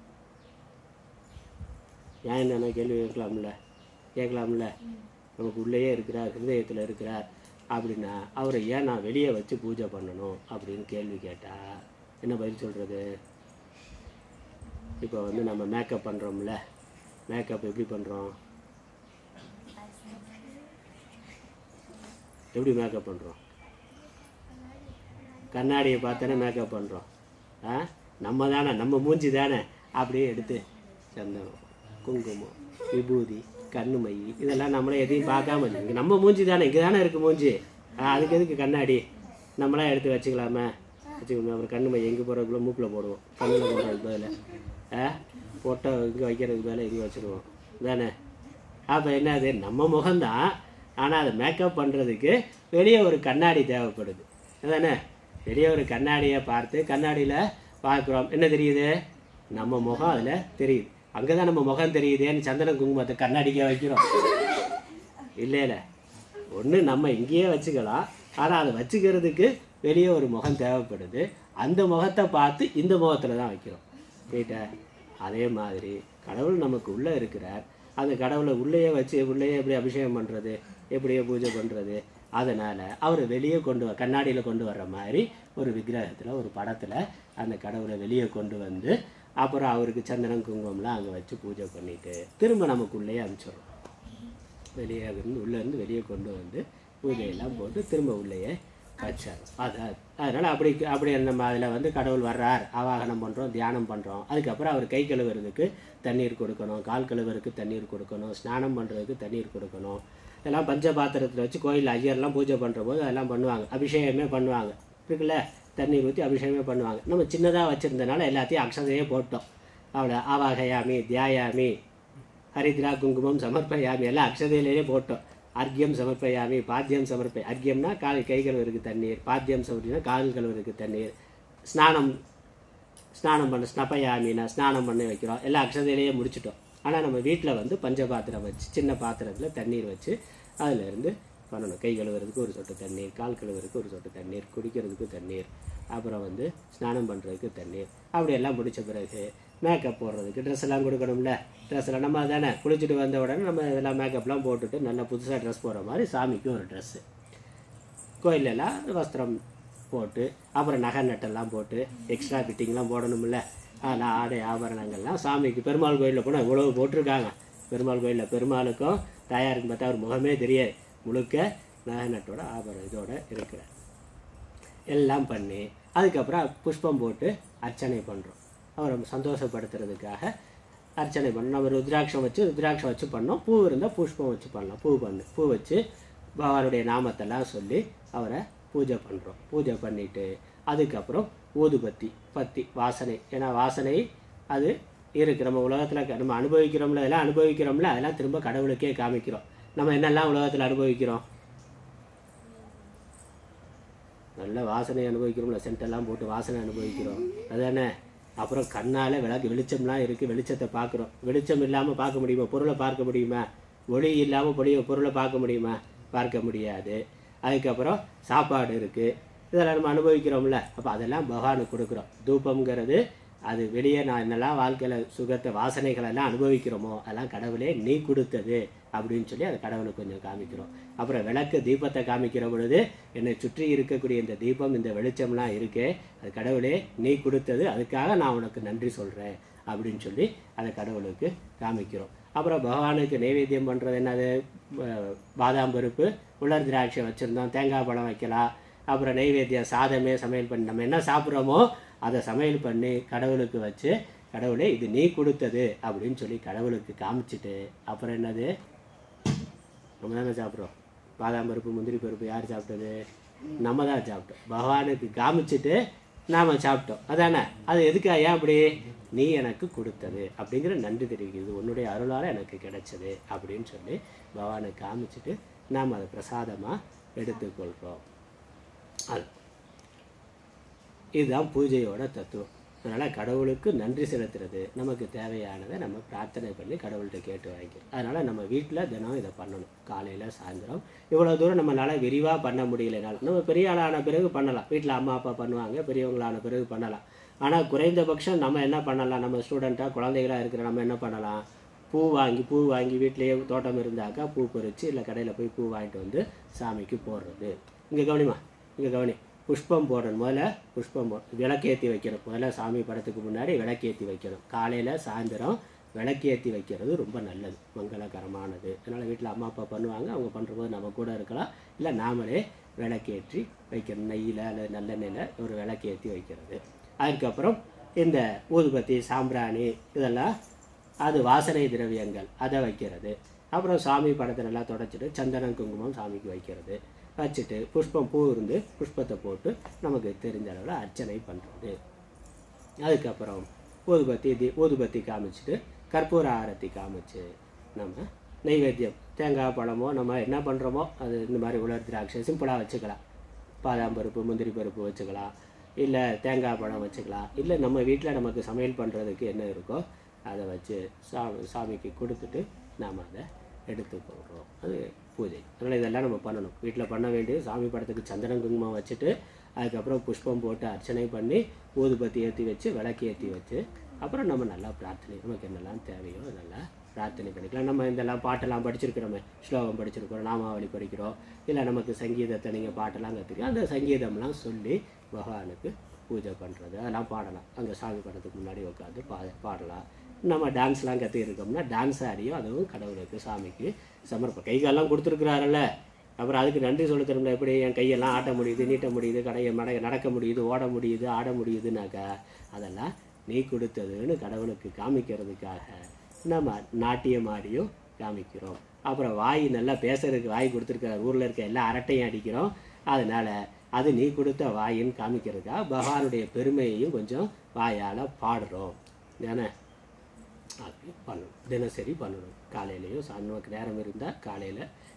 ஏன் என்ன கேள்வி கேட்கலாம்ல கேட்கலாம்ல நமக்கு உள்ளேயே இருக்கிறார் ஹிருதயத்தில் இருக்கிறார் அப்படின்னா அவரை ஏன் நான் வெளியே வச்சு பூஜை பண்ணணும் அப்படின்னு கேள்வி கேட்டா என்ன பதில் சொல்கிறது இப்போ வந்து நம்ம மேக்கப் பண்ணுறோம்ல மேக்கப் எப்படி பண்ணுறோம் எப்படி மேக்கப் பண்ணுறோம் கண்ணாடியை பார்த்தானே மேக்கப் பண்ணுறோம் ஆ நம்ம தானே நம்ம மூஞ்சி தானே அப்படியே எடுத்து சந்தனம் குங்குமம் விபூதி கண்ணு மை இதெல்லாம் நம்மளே எதையும் பார்க்காம இங்கே நம்ம மூஞ்சி தானே இங்கே தானே இருக்குது மூஞ்சி ஆ அதுக்கு எதுக்கு கண்ணாடி நம்மளா எடுத்து வச்சுக்கலாமே வச்சுக்கணும் அப்புறம் கண்ணு மை எங்கே போகிறதுக்குள்ள மூக்கில் போடுவோம் கண்ணில் போடுறதுக்கு பதில் ஆ போட்டோ இங்கே வைக்கிறதுக்கு பதில் இங்கே வச்சுருவோம் தானே அப்போ என்னது நம்ம முகம்தான் ஆனால் அதை மேக்கப் பண்ணுறதுக்கு வெளியே ஒரு கண்ணாடி தேவைப்படுது அதானே வெளியே ஒரு கண்ணாடியை பார்த்து கண்ணாடியில் பார்க்குறோம் என்ன தெரியுது நம்ம முகம் அதில் தெரியுது அங்கே தான் நம்ம முகம் தெரியுதேன்னு சந்தன குங்குமத்தை கண்ணாடிக்க வைக்கிறோம் இல்லை இல்லை ஒன்று நம்ம இங்கேயே வச்சுக்கலாம் ஆனால் அதை வச்சுக்கிறதுக்கு வெளியே ஒரு முகம் தேவைப்படுது அந்த முகத்தை பார்த்து இந்த முகத்தில் தான் வைக்கிறோம் ரைட்டா அதே மாதிரி கடவுள் நமக்கு உள்ளே இருக்கிறார் அந்த கடவுளை உள்ளேயே வச்சு உள்ளேயே எப்படி அபிஷேகம் பண்ணுறது எப்படியே பூஜை பண்ணுறது அதனால் அவரை வெளியே கொண்டு வ கண்ணாடியில் கொண்டு வர்ற மாதிரி ஒரு விக்கிரகத்தில் ஒரு படத்தில் அந்த கடவுளை வெளியே கொண்டு வந்து அப்புறம் அவருக்கு சந்தனம் குங்குமம்லாம் அங்கே வச்சு பூஜை பண்ணிட்டு திரும்ப நமக்குள்ளேயே அனுப்பிச்சிடுறோம் வெளியே இருந்து உள்ளேருந்து வெளியே கொண்டு வந்து பூஜையெல்லாம் போட்டு திரும்ப உள்ளேயே வச்சார் அதான் அதனால் அப்படி அப்படி நம்ம அதில் வந்து கடவுள் வர்றார் ஆவாகனம் பண்ணுறோம் தியானம் பண்ணுறோம் அதுக்கப்புறம் அவர் கை கழுவுறதுக்கு தண்ணீர் கொடுக்கணும் கால் கழுவுறதுக்கு தண்ணீர் கொடுக்கணும் ஸ்நானம் பண்ணுறதுக்கு தண்ணீர் கொடுக்கணும் இதெல்லாம் பஞ்ச பாத்திரத்தில் வச்சு கோயில் ஐயர்லாம் பூஜை பண்ணுற போது அதெல்லாம் பண்ணுவாங்க அபிஷேகமே பண்ணுவாங்க இருக்குல்ல தண்ணீர் ஊற்றி அபிஷேகமே பண்ணுவாங்க நம்ம சின்னதாக வச்சுருந்தனால எல்லாத்தையும் அக்ஷதையே போட்டோம் அவ்வளோ ஆவாகயாமி தியாயாமி ஹரித்ரா குங்குமம் சமர்ப்பயாமி எல்லாம் அக்ஷதையிலேயே போட்டோம் அர்க்கியம் சமர்ப்பயாமி பாத்தியம் சமர்ப்பை அர்க்கியம்னா கால் கை கழுவுறதுக்கு தண்ணீர் பாத்தியம் சமர்ப்பினா கால் கழுவுறதுக்கு தண்ணீர் ஸ்நானம் ஸ்நானம் பண்ண ஸ்னப்பயாமினா ஸ்நானம் பண்ணி வைக்கிறோம் எல்லா அக்ஷதையிலேயே முடிச்சிட்டோம் ஆனால் நம்ம வீட்டில் வந்து பஞ்சபாத்திரம் வச்சு சின்ன பாத்திரத்தில் தண்ணீர் வச்சு அதுல இருந்து பண்ணணும் கை கழுவுறதுக்கு ஒரு சொட்டு தண்ணீர் கால் கழுவுறதுக்கு ஒரு சொட்டு தண்ணீர் குடிக்கிறதுக்கு தண்ணீர் அப்புறம் வந்து ஸ்நானம் பண்ணுறதுக்கு தண்ணீர் அப்படி எல்லாம் முடிச்ச பிறகு மேக்கப் போடுறதுக்கு ட்ரெஸ் எல்லாம் கொடுக்கணும்ல ட்ரெஸ் எல்லாம் நம்ம தானே குளிச்சுட்டு வந்த உடனே நம்ம இதெல்லாம் மேக்கப்லாம் போட்டுட்டு நல்லா புதுசாக ட்ரெஸ் போடுற மாதிரி சாமிக்கு ஒரு ட்ரெஸ்ஸு கோயிலெல்லாம் வஸ்திரம் போட்டு அப்புறம் நகை நட்டெல்லாம் போட்டு எக்ஸ்ட்ரா ஃபிட்டிங்லாம் போடணும்ல அதெல்லாம் ஆடை ஆபரணங்கள்லாம் சாமிக்கு பெருமாள் கோயிலில் போனால் இவ்வளவு போட்டிருக்காங்க பெருமாள் கோயிலில் பெருமாளுக்கும் தாயாருக்கு பார்த்தா அவர் முகமே தெரியாது முழுக்க நகை நட்டோட ஆபரணம் இதோட இருக்கிறார் எல்லாம் பண்ணி அதுக்கப்புறம் புஷ்பம் போட்டு அர்ச்சனை பண்ணுறோம் அவரை சந்தோஷப்படுத்துறதுக்காக அர்ச்சனை பண்ணோம் நம்ம ருத்ராட்சம் வச்சு ருத்ராட்சம் வச்சு பண்ணோம் பூ இருந்தால் புஷ்பம் வச்சு பண்ணலாம் பூ பண்ணு பூ வச்சு அவருடைய நாமத்தெல்லாம் சொல்லி அவரை பூஜை பண்ணுறோம் பூஜை பண்ணிட்டு அதுக்கப்புறம் ஊதுபத்தி பத்தி வாசனை ஏன்னா வாசனை அது இருக்கு நம்ம உலகத்தில் நம்ம அனுபவிக்கிறோம்ல அதெல்லாம் அனுபவிக்கிறோம்ல அதெல்லாம் திரும்ப கடவுளுக்கே காமிக்கிறோம் நம்ம என்னெல்லாம் உலகத்தில் அனுபவிக்கிறோம் நல்ல வாசனை அனுபவிக்கிறோம்ல சென்டெல்லாம் போட்டு வாசனை அனுபவிக்கிறோம் அதானே அப்புறம் கண்ணால் விளக்கு வெளிச்சம்லாம் இருக்குது வெளிச்சத்தை பார்க்குறோம் வெளிச்சம் இல்லாமல் பார்க்க முடியுமா பொருளை பார்க்க முடியுமா ஒளி இல்லாமல் பொடி பொருளை பார்க்க முடியுமா பார்க்க முடியாது அதுக்கப்புறம் சாப்பாடு இருக்குது இதெல்லாம் நம்ம அனுபவிக்கிறோம்ல அப்போ அதெல்லாம் பகவானுக்கு கொடுக்குறோம் தூபம்ங்கிறது அது வெளியே நான் என்னெல்லாம் வாழ்க்கையில் சுகத்தை வாசனைகள் எல்லாம் அனுபவிக்கிறோமோ அதெல்லாம் கடவுளே நீ கொடுத்தது அப்படின்னு சொல்லி அதை கடவுளுக்கு கொஞ்சம் காமிக்கிறோம் அப்புறம் விளக்கு தீபத்தை காமிக்கிற பொழுது என்னை சுற்றி இருக்கக்கூடிய இந்த தீபம் இந்த வெளிச்சம்லாம் இருக்கே அது கடவுளே நீ கொடுத்தது அதுக்காக நான் உனக்கு நன்றி சொல்கிறேன் அப்படின்னு சொல்லி அதை கடவுளுக்கு காமிக்கிறோம் அப்புறம் பகவானுக்கு நைவேத்தியம் பண்ணுறது என்னது ப- பாதாம் பருப்பு உலர் திராட்சை வச்சுருந்தோம் தேங்காய் பழம் வைக்கலாம் அப்புறம் நைவேத்தியம் சாதமே சமையல் பண்ணி நம்ம என்ன சாப்பிட்றோமோ அதை சமையல் பண்ணி கடவுளுக்கு வச்சு கடவுளே இது நீ கொடுத்தது அப்படின்னு சொல்லி கடவுளுக்கு காமிச்சிட்டு அப்புறம் என்னது நம்ம தானே சாப்பிட்றோம் பாதாம் பருப்பு முந்திரி பருப்பு யார் சாப்பிட்டது நம்ம தான் சாப்பிட்டோம் பகவானுக்கு காமிச்சிட்டு நாம சாப்பிட்டோம் அதானே அது எதுக்கா ஏன் அப்படி நீ எனக்கு கொடுத்தது அப்படிங்கிற நன்றி தெரிவிக்கிறது உன்னுடைய அருளால் எனக்கு கிடைச்சது அப்படின்னு சொல்லி பகவானுக்கு காமிச்சிட்டு நாம் அதை பிரசாதமாக எடுத்துக்கொள்கிறோம் அது இதுதான் பூஜையோட தத்துவம் அதனால் கடவுளுக்கு நன்றி செலுத்துறது நமக்கு தேவையானதை நம்ம பிரார்த்தனை பண்ணி கடவுள்கிட்ட கேட்டு வாங்கிக்கிறோம் அதனால் நம்ம வீட்டில் தினம் இதை பண்ணணும் காலையில் சாயந்தரம் இவ்வளோ தூரம் நம்மளால விரிவாக பண்ண முடியலைனாலும் நம்ம பெரிய ஆளான பிறகு பண்ணலாம் வீட்டில் அம்மா அப்பா பண்ணுவாங்க பெரியவங்களான பிறகு பண்ணலாம் ஆனால் குறைந்தபட்சம் நம்ம என்ன பண்ணலாம் நம்ம ஸ்டூடெண்ட்டாக குழந்தைகளாக இருக்கிற நம்ம என்ன பண்ணலாம் பூ வாங்கி பூ வாங்கி வீட்டிலேயே தோட்டம் இருந்தாக்கா பூ பறித்து இல்லை கடையில் போய் பூ வாங்கிட்டு வந்து சாமிக்கு போடுறது இங்கே கவனிமா இங்கே கவனி புஷ்பம் போடணும் முதல்ல புஷ்பம் போ விளக்கேற்றி வைக்கணும் முதல்ல சாமி படத்துக்கு முன்னாடி விளக்கேற்றி வைக்கணும் காலையில் சாயந்தரம் விளக்கேற்றி வைக்கிறது ரொம்ப நல்லது மங்களகரமானது அதனால் வீட்டில் அம்மா அப்பா பண்ணுவாங்க அவங்க பண்ணுறபோது நம்ம கூட இருக்கலாம் இல்லை நாமளே விளக்கேற்றி வைக்கணும் நெய்யில் அல்லது நல்லெண்ணெயில் ஒரு விளக்கேற்றி வைக்கிறது அதுக்கப்புறம் இந்த ஊதுபத்தி சாம்பிராணி இதெல்லாம் அது வாசனை திரவியங்கள் அதை வைக்கிறது அப்புறம் சாமி படத்தை நல்லா தொடச்சிட்டு சந்தனம் குங்குமம் சாமிக்கு வைக்கிறது வச்சுட்டு புஷ்பம் பூ இருந்து புஷ்பத்தை போட்டு நமக்கு தெரிஞ்ச அளவில் அர்ச்சனை பண்ணுறது அதுக்கப்புறம் ஊதுபத்தி தி ஊதுபத்தி காமிச்சிட்டு கற்பூர ஆரத்தி காமிச்சு நம்ம நெய்வேத்தியம் தேங்காய் பழமோ நம்ம என்ன பண்ணுறோமோ அது இந்த மாதிரி உலர் திராட்சை சிம்பிளாக வச்சுக்கலாம் பாதாம் பருப்பு முந்திரி பருப்பு வச்சுக்கலாம் இல்லை தேங்காய் பழம் வச்சுக்கலாம் இல்லை நம்ம வீட்டில் நமக்கு சமையல் பண்ணுறதுக்கு என்ன இருக்கோ அதை வச்சு சா சாமிக்கு கொடுத்துட்டு நாம் அதை எடுத்துக்கொள்கிறோம் அது பூஜை அதனால் இதெல்லாம் நம்ம பண்ணணும் வீட்டில் பண்ண வேண்டியது சாமி படத்துக்கு சந்தனம் குங்குமம் வச்சுட்டு அதுக்கப்புறம் புஷ்பம் போட்டு அர்ச்சனை பண்ணி ஊதுபத்தி ஏற்றி வச்சு விளக்கு ஏற்றி வச்சு அப்புறம் நம்ம நல்லா பிரார்த்தனை நமக்கு என்னெல்லாம் தேவையோ அதெல்லாம் பிரார்த்தனை பண்ணிக்கலாம் நம்ம இதெல்லாம் பாட்டெல்லாம் படிச்சிருக்கிறோமே ஸ்லோகம் படிச்சிருக்கிறோம் நாமாவளி படிக்கிறோம் இல்லை நமக்கு சங்கீதத்தை நீங்கள் பாட்டெல்லாம் கற்றுக்கலாம் அந்த சங்கீதம்லாம் சொல்லி பகவானுக்கு பூஜை பண்ணுறது அதெல்லாம் பாடலாம் அங்கே சாமி படத்துக்கு முன்னாடி உட்காந்து பா பாடலாம் நம்ம டான்ஸ்லாம் கற்றுக்கிருக்கோம்னா டான்ஸ் ஆடியும் அதுவும் கடவுளுக்கு சாமிக்கு சமர்ப்பம் கை காலெல்லாம் கொடுத்துருக்குறாருல்ல அப்புறம் அதுக்கு நன்றி சொல்ல தெரியும்ல எப்படி என் கையெல்லாம் ஆட்ட முடியுது நீட்ட முடியுது கடையை மட நடக்க முடியுது ஓட முடியுது ஆட முடியுதுனாக்கா அதெல்லாம் நீ கொடுத்ததுன்னு கடவுளுக்கு காமிக்கிறதுக்காக நம்ம நாட்டியம் ஆடியும் காமிக்கிறோம் அப்புறம் வாய் நல்லா பேசுறதுக்கு வாய் கொடுத்துருக்காரு ஊரில் இருக்க எல்லா அரட்டையும் அடிக்கிறோம் அதனால அது நீ கொடுத்த வாயின்னு காமிக்கிறதுக்காக பகவானுடைய பெருமையையும் கொஞ்சம் வாயால் பாடுறோம் ஏன்னா அப்படி பண்ணணும் தினசரி பண்ணணும் காலையிலையும் சா- நமக்கு நேரம் இருந்தால் காலையில்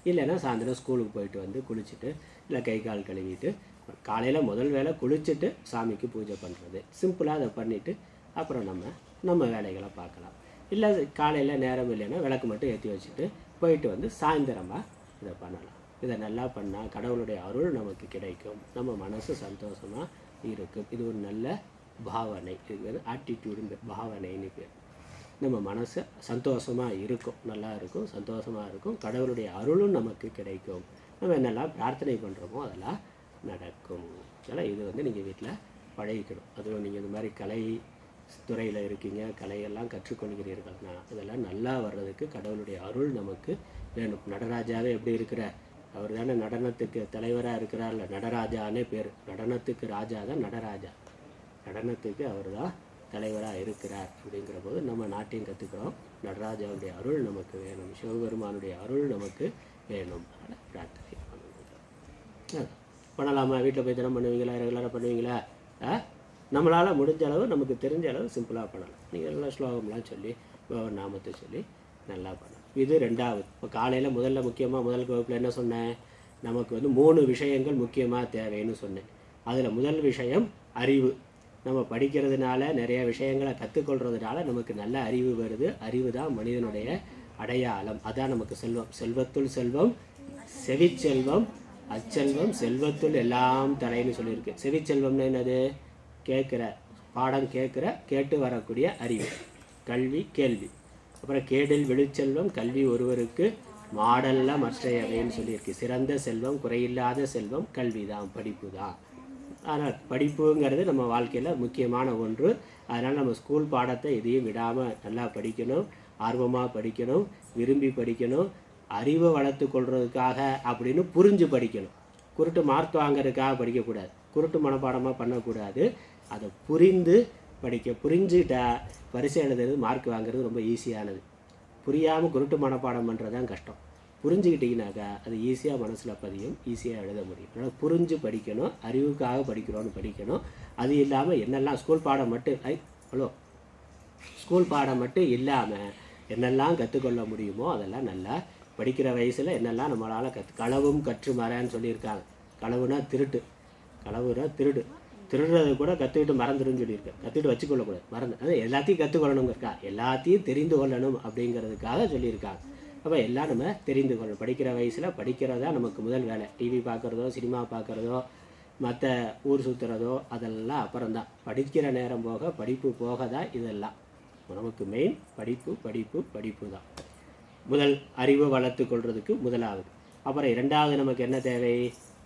இல்லைன்னா சாயந்தரம் ஸ்கூலுக்கு போயிட்டு வந்து குளிச்சுட்டு இல்லை கை கால் கழுவிட்டு காலையில் முதல் வேளை குளிச்சுட்டு சாமிக்கு பூஜை பண்ணுறது சிம்பிளாக அதை பண்ணிவிட்டு அப்புறம் நம்ம நம்ம வேலைகளை பார்க்கலாம் இல்லை காலையில் நேரம் இல்லைன்னா விளக்கு மட்டும் ஏற்றி வச்சுட்டு போயிட்டு வந்து சாயந்தரமாக இதை பண்ணலாம் இதை நல்லா பண்ணால் கடவுளுடைய அருள் நமக்கு கிடைக்கும் நம்ம மனசு சந்தோஷமாக இருக்கும் இது ஒரு நல்ல பாவனை இது வந்து ஆட்டிடியூடுங்க பாவனைன்னு பேர் நம்ம மனசு சந்தோஷமாக இருக்கும் நல்லா இருக்கும் சந்தோஷமாக இருக்கும் கடவுளுடைய அருளும் நமக்கு கிடைக்கும் நம்ம என்னெல்லாம் பிரார்த்தனை பண்ணுறோமோ அதெல்லாம் நடக்கும் அதனால் இது வந்து நீங்கள் வீட்டில் பழகிக்கணும் அதுவும் நீங்கள் இந்த மாதிரி கலை துறையில் இருக்கீங்க கலையெல்லாம் கற்றுக்கொள்கிறீர்கள்னா இதெல்லாம் நல்லா வர்றதுக்கு கடவுளுடைய அருள் நமக்கு வேணும் நடராஜாவே எப்படி இருக்கிற அவர் தானே நடனத்துக்கு தலைவராக இருக்கிறார்ல நடராஜானே பேர் நடனத்துக்கு ராஜா தான் நடராஜா நடனத்துக்கு அவர் தான் தலைவராக இருக்கிறார் அப்படிங்கிற போது நம்ம நாட்டியம் கற்றுக்கிறோம் நடராஜாவுடைய அருள் நமக்கு வேணும் சிவபெருமானுடைய அருள் நமக்கு வேணும் அதனால் பிரார்த்தனை பண்ணணும் பண்ணலாமா வீட்டில் போய் தினம் பண்ணுவீங்களா ரெகுலராக பண்ணுவீங்களா ஆ நம்மளால் முடிஞ்ச அளவு நமக்கு தெரிஞ்ச அளவு சிம்பிளாக பண்ணலாம் நீங்கள் எல்லாம் ஸ்லோகம்லாம் சொல்லி பகவான் நாமத்தை சொல்லி நல்லா பண்ணலாம் இது ரெண்டாவது இப்போ காலையில் முதல்ல முக்கியமாக முதல் வகுப்பில் என்ன சொன்னேன் நமக்கு வந்து மூணு விஷயங்கள் முக்கியமாக தேவைன்னு சொன்னேன் அதில் முதல் விஷயம் அறிவு நம்ம படிக்கிறதுனால நிறைய விஷயங்களை கற்றுக்கொள்றதுனால நமக்கு நல்ல அறிவு வருது அறிவு தான் மனிதனுடைய அடையாளம் அதான் நமக்கு செல்வம் செல்வத்துள் செல்வம் செவிச்செல்வம் அச்செல்வம் செல்வத்துள் எல்லாம் தலைன்னு சொல்லியிருக்கு செவிச்செல்வம்னு என்னது கேட்குற பாடம் கேட்குற கேட்டு வரக்கூடிய அறிவு கல்வி கேள்வி அப்புறம் கேடில் வெளிச்செல்வம் கல்வி ஒருவருக்கு மாடல்ல மற்றையவைன்னு சொல்லியிருக்கு சிறந்த செல்வம் குறையில்லாத செல்வம் கல்வி தான் படிப்பு தான் ஆனால் படிப்புங்கிறது நம்ம வாழ்க்கையில் முக்கியமான ஒன்று அதனால் நம்ம ஸ்கூல் பாடத்தை எதையும் விடாமல் நல்லா படிக்கணும் ஆர்வமாக படிக்கணும் விரும்பி படிக்கணும் அறிவை வளர்த்து கொள்றதுக்காக அப்படின்னு புரிஞ்சு படிக்கணும் குருட்டு மார்க் வாங்குறதுக்காக படிக்கக்கூடாது குருட்டு மனப்பாடமாக பண்ணக்கூடாது அதை புரிந்து படிக்க புரிஞ்சுக்கிட்டா பரிசு எழுதுறது மார்க் வாங்குறது ரொம்ப ஈஸியானது புரியாமல் குருட்டு மனப்பாடம் பண்ணுறது தான் கஷ்டம் புரிஞ்சுக்கிட்டிங்கனாக்கா அது ஈஸியாக மனசில் பதியும் ஈஸியாக எழுத முடியும் அதனால் புரிஞ்சு படிக்கணும் அறிவுக்காக படிக்கிறோன்னு படிக்கணும் அது இல்லாமல் என்னெல்லாம் ஸ்கூல் பாடம் மட்டும் ஐ ஹலோ ஸ்கூல் பாடம் மட்டும் இல்லாமல் என்னெல்லாம் கற்றுக்கொள்ள முடியுமோ அதெல்லாம் நல்லா படிக்கிற வயசில் என்னெல்லாம் நம்மளால் கற்று களவும் கற்று மரன்னு சொல்லியிருக்காங்க களவுனா திருட்டு களவுனா திருடு திருடுறது கூட கற்றுக்கிட்டு மறந்துடுன்னு சொல்லியிருக்கேன் கற்றுக்கிட்டு வச்சுக்கொள்ளக்கூடாது மறந்து அது எல்லாத்தையும் கற்றுக்கொள்ளணுங்கிறக்கா எல்லாத்தையும் தெரிந்து கொள்ளணும் அப்படிங்கிறதுக்காக சொல்லியிருக்காங்க அப்போ எல்லாம் நம்ம தெரிந்து கொள்ளணும் படிக்கிற வயசில் படிக்கிறதா நமக்கு முதல் வேலை டிவி பார்க்குறதோ சினிமா பார்க்குறதோ மற்ற ஊர் சுற்றுறதோ அதெல்லாம் அப்புறம்தான் படிக்கிற நேரம் போக படிப்பு போக தான் இதெல்லாம் நமக்கு மெயின் படிப்பு படிப்பு படிப்பு தான் முதல் அறிவை வளர்த்து கொள்றதுக்கு முதலாவது அப்புறம் இரண்டாவது நமக்கு என்ன தேவை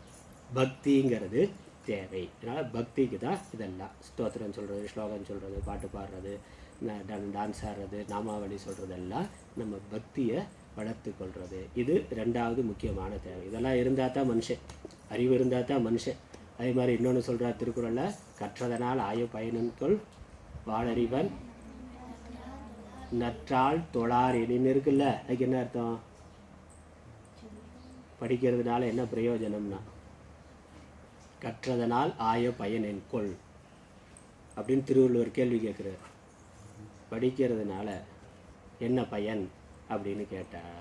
பக்திங்கிறது தேவை அதனால் பக்திக்கு தான் இதெல்லாம் ஸ்தோத்திரம் சொல்கிறது ஸ்லோகம் சொல்கிறது பாட்டு பாடுறது ந- டான்- டான்ஸ் ஆடுறது நாமாவளி சொல்கிறது எல்லாம் நம்ம பக்தியை வளர்த்து கொள்வது இது ரெண்டாவது முக்கியமான தேவை இதெல்லாம் இருந்தால் தான் மனுஷன் அறிவு இருந்தால் தான் மனுஷன் அதே மாதிரி இன்னொன்று சொல்கிறார் திருக்குறளில் கற்றதனால் ஆய பயனன்கொள் வாழறிவன் நற்றால் தொழார் எனின்னு இருக்குல்ல அதுக்கு என்ன அர்த்தம் படிக்கிறதுனால என்ன பிரயோஜனம்னா கற்றதனால் ஆய பயன் என்கொள் அப்படின்னு திருவள்ளுவர் கேள்வி கேட்குறார் படிக்கிறதுனால என்ன பயன் அப்படின்னு கேட்டார்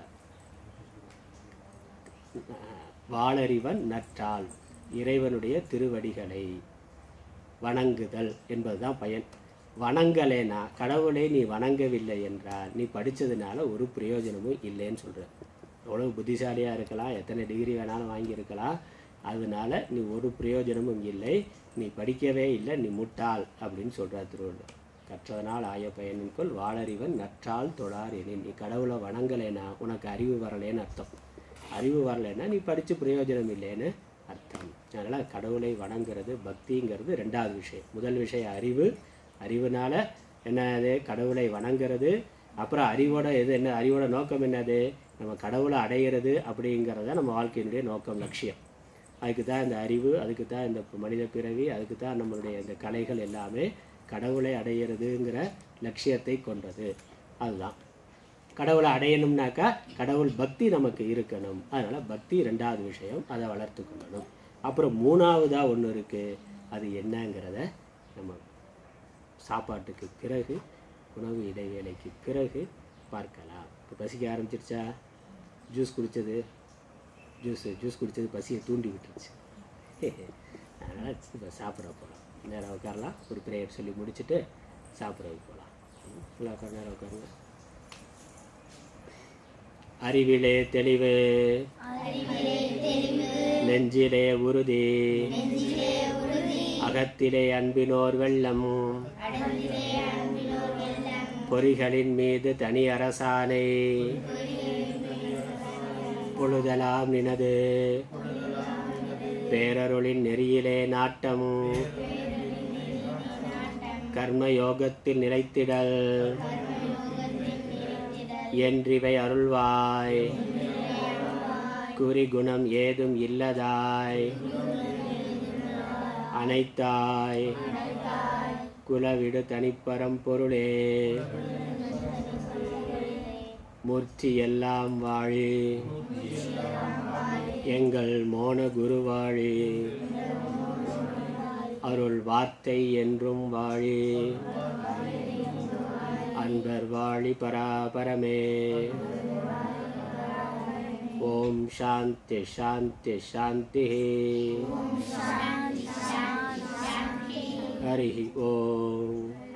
வாளறிவன் நற்றால் இறைவனுடைய திருவடிகளை வணங்குதல் என்பதுதான் பயன் வணங்கலேனா கடவுளை நீ வணங்கவில்லை என்றால் நீ படித்ததுனால ஒரு பிரயோஜனமும் இல்லைன்னு சொல்கிற எவ்வளோ புத்திசாலியாக இருக்கலாம் எத்தனை டிகிரி வேணாலும் வாங்கியிருக்கலாம் அதனால நீ ஒரு பிரயோஜனமும் இல்லை நீ படிக்கவே இல்லை நீ முட்டாள் அப்படின்னு சொல்கிறார் திருவள்ளுவர் கற்றதனால் ஆய பயனுக்குள் வாளறிவன் நற்றால் தொழார் எனின் நீ கடவுளை வணங்கலைனா உனக்கு அறிவு வரலேன்னு அர்த்தம் அறிவு வரலைன்னா நீ படித்து பிரயோஜனம் இல்லைன்னு அர்த்தம் அதனால் கடவுளை வணங்குறது பக்திங்கிறது ரெண்டாவது விஷயம் முதல் விஷயம் அறிவு அறிவுனால என்னது கடவுளை வணங்குறது அப்புறம் அறிவோட எது என்ன அறிவோட நோக்கம் என்னது நம்ம கடவுளை அடையிறது அப்படிங்கிறத நம்ம வாழ்க்கையினுடைய நோக்கம் லட்சியம் அதுக்கு தான் இந்த அறிவு அதுக்கு தான் இந்த மனித பிறவி அதுக்கு தான் நம்மளுடைய இந்த கலைகள் எல்லாமே கடவுளை அடையிறதுங்கிற லட்சியத்தை கொண்டது அதுதான் கடவுளை அடையணும்னாக்கா கடவுள் பக்தி நமக்கு இருக்கணும் அதனால் பக்தி ரெண்டாவது விஷயம் அதை வளர்த்து கொள்ளணும் அப்புறம் மூணாவதாக ஒன்று இருக்குது அது என்னங்கிறத நம்ம சாப்பாட்டுக்கு பிறகு உணவு இடைவேளைக்கு பிறகு பார்க்கலாம் இப்போ பசிக்க ஆரம்பிச்சிருச்சா ஜூஸ் குடித்தது ஜூஸ் ஜூஸ் குடித்தது பசியை தூண்டி விட்டுருச்சு அதனால் இப்போ சாப்பிட போகலாம் நேரம் உட்காரலாம் ஒரு ப்ரேயர் சொல்லி முடிச்சுட்டு சாப்பிட்றதுக்கு போகலாம் நல்லா உட்கார் நேரம் உட்காருங்க அறிவிலே தெளிவு நெஞ்சிலே உறுதி அகத்திலே அன்பினோர் வெள்ளம் பொறிகளின் மீது தனி அரசானை பொழுதலாம் நினது பேரருளின் நெறியிலே நாட்டம் கர்ம யோகத்தில் நிலைத்திடல் என்றிவை அருள்வாய் குறி குணம் ஏதும் இல்லதாய் அனைத்தாய் குலவிடு தனிப்பரம் பொருளே மூர்த்தி எல்லாம் வாழி எங்கள் மோன குருவாழி அருள் வார்த்தை என்றும் வாழி அன்பர் வாழி பராபரமே ஓம் சாந்தி சாந்தி சாந்தி ஹரி ஓம்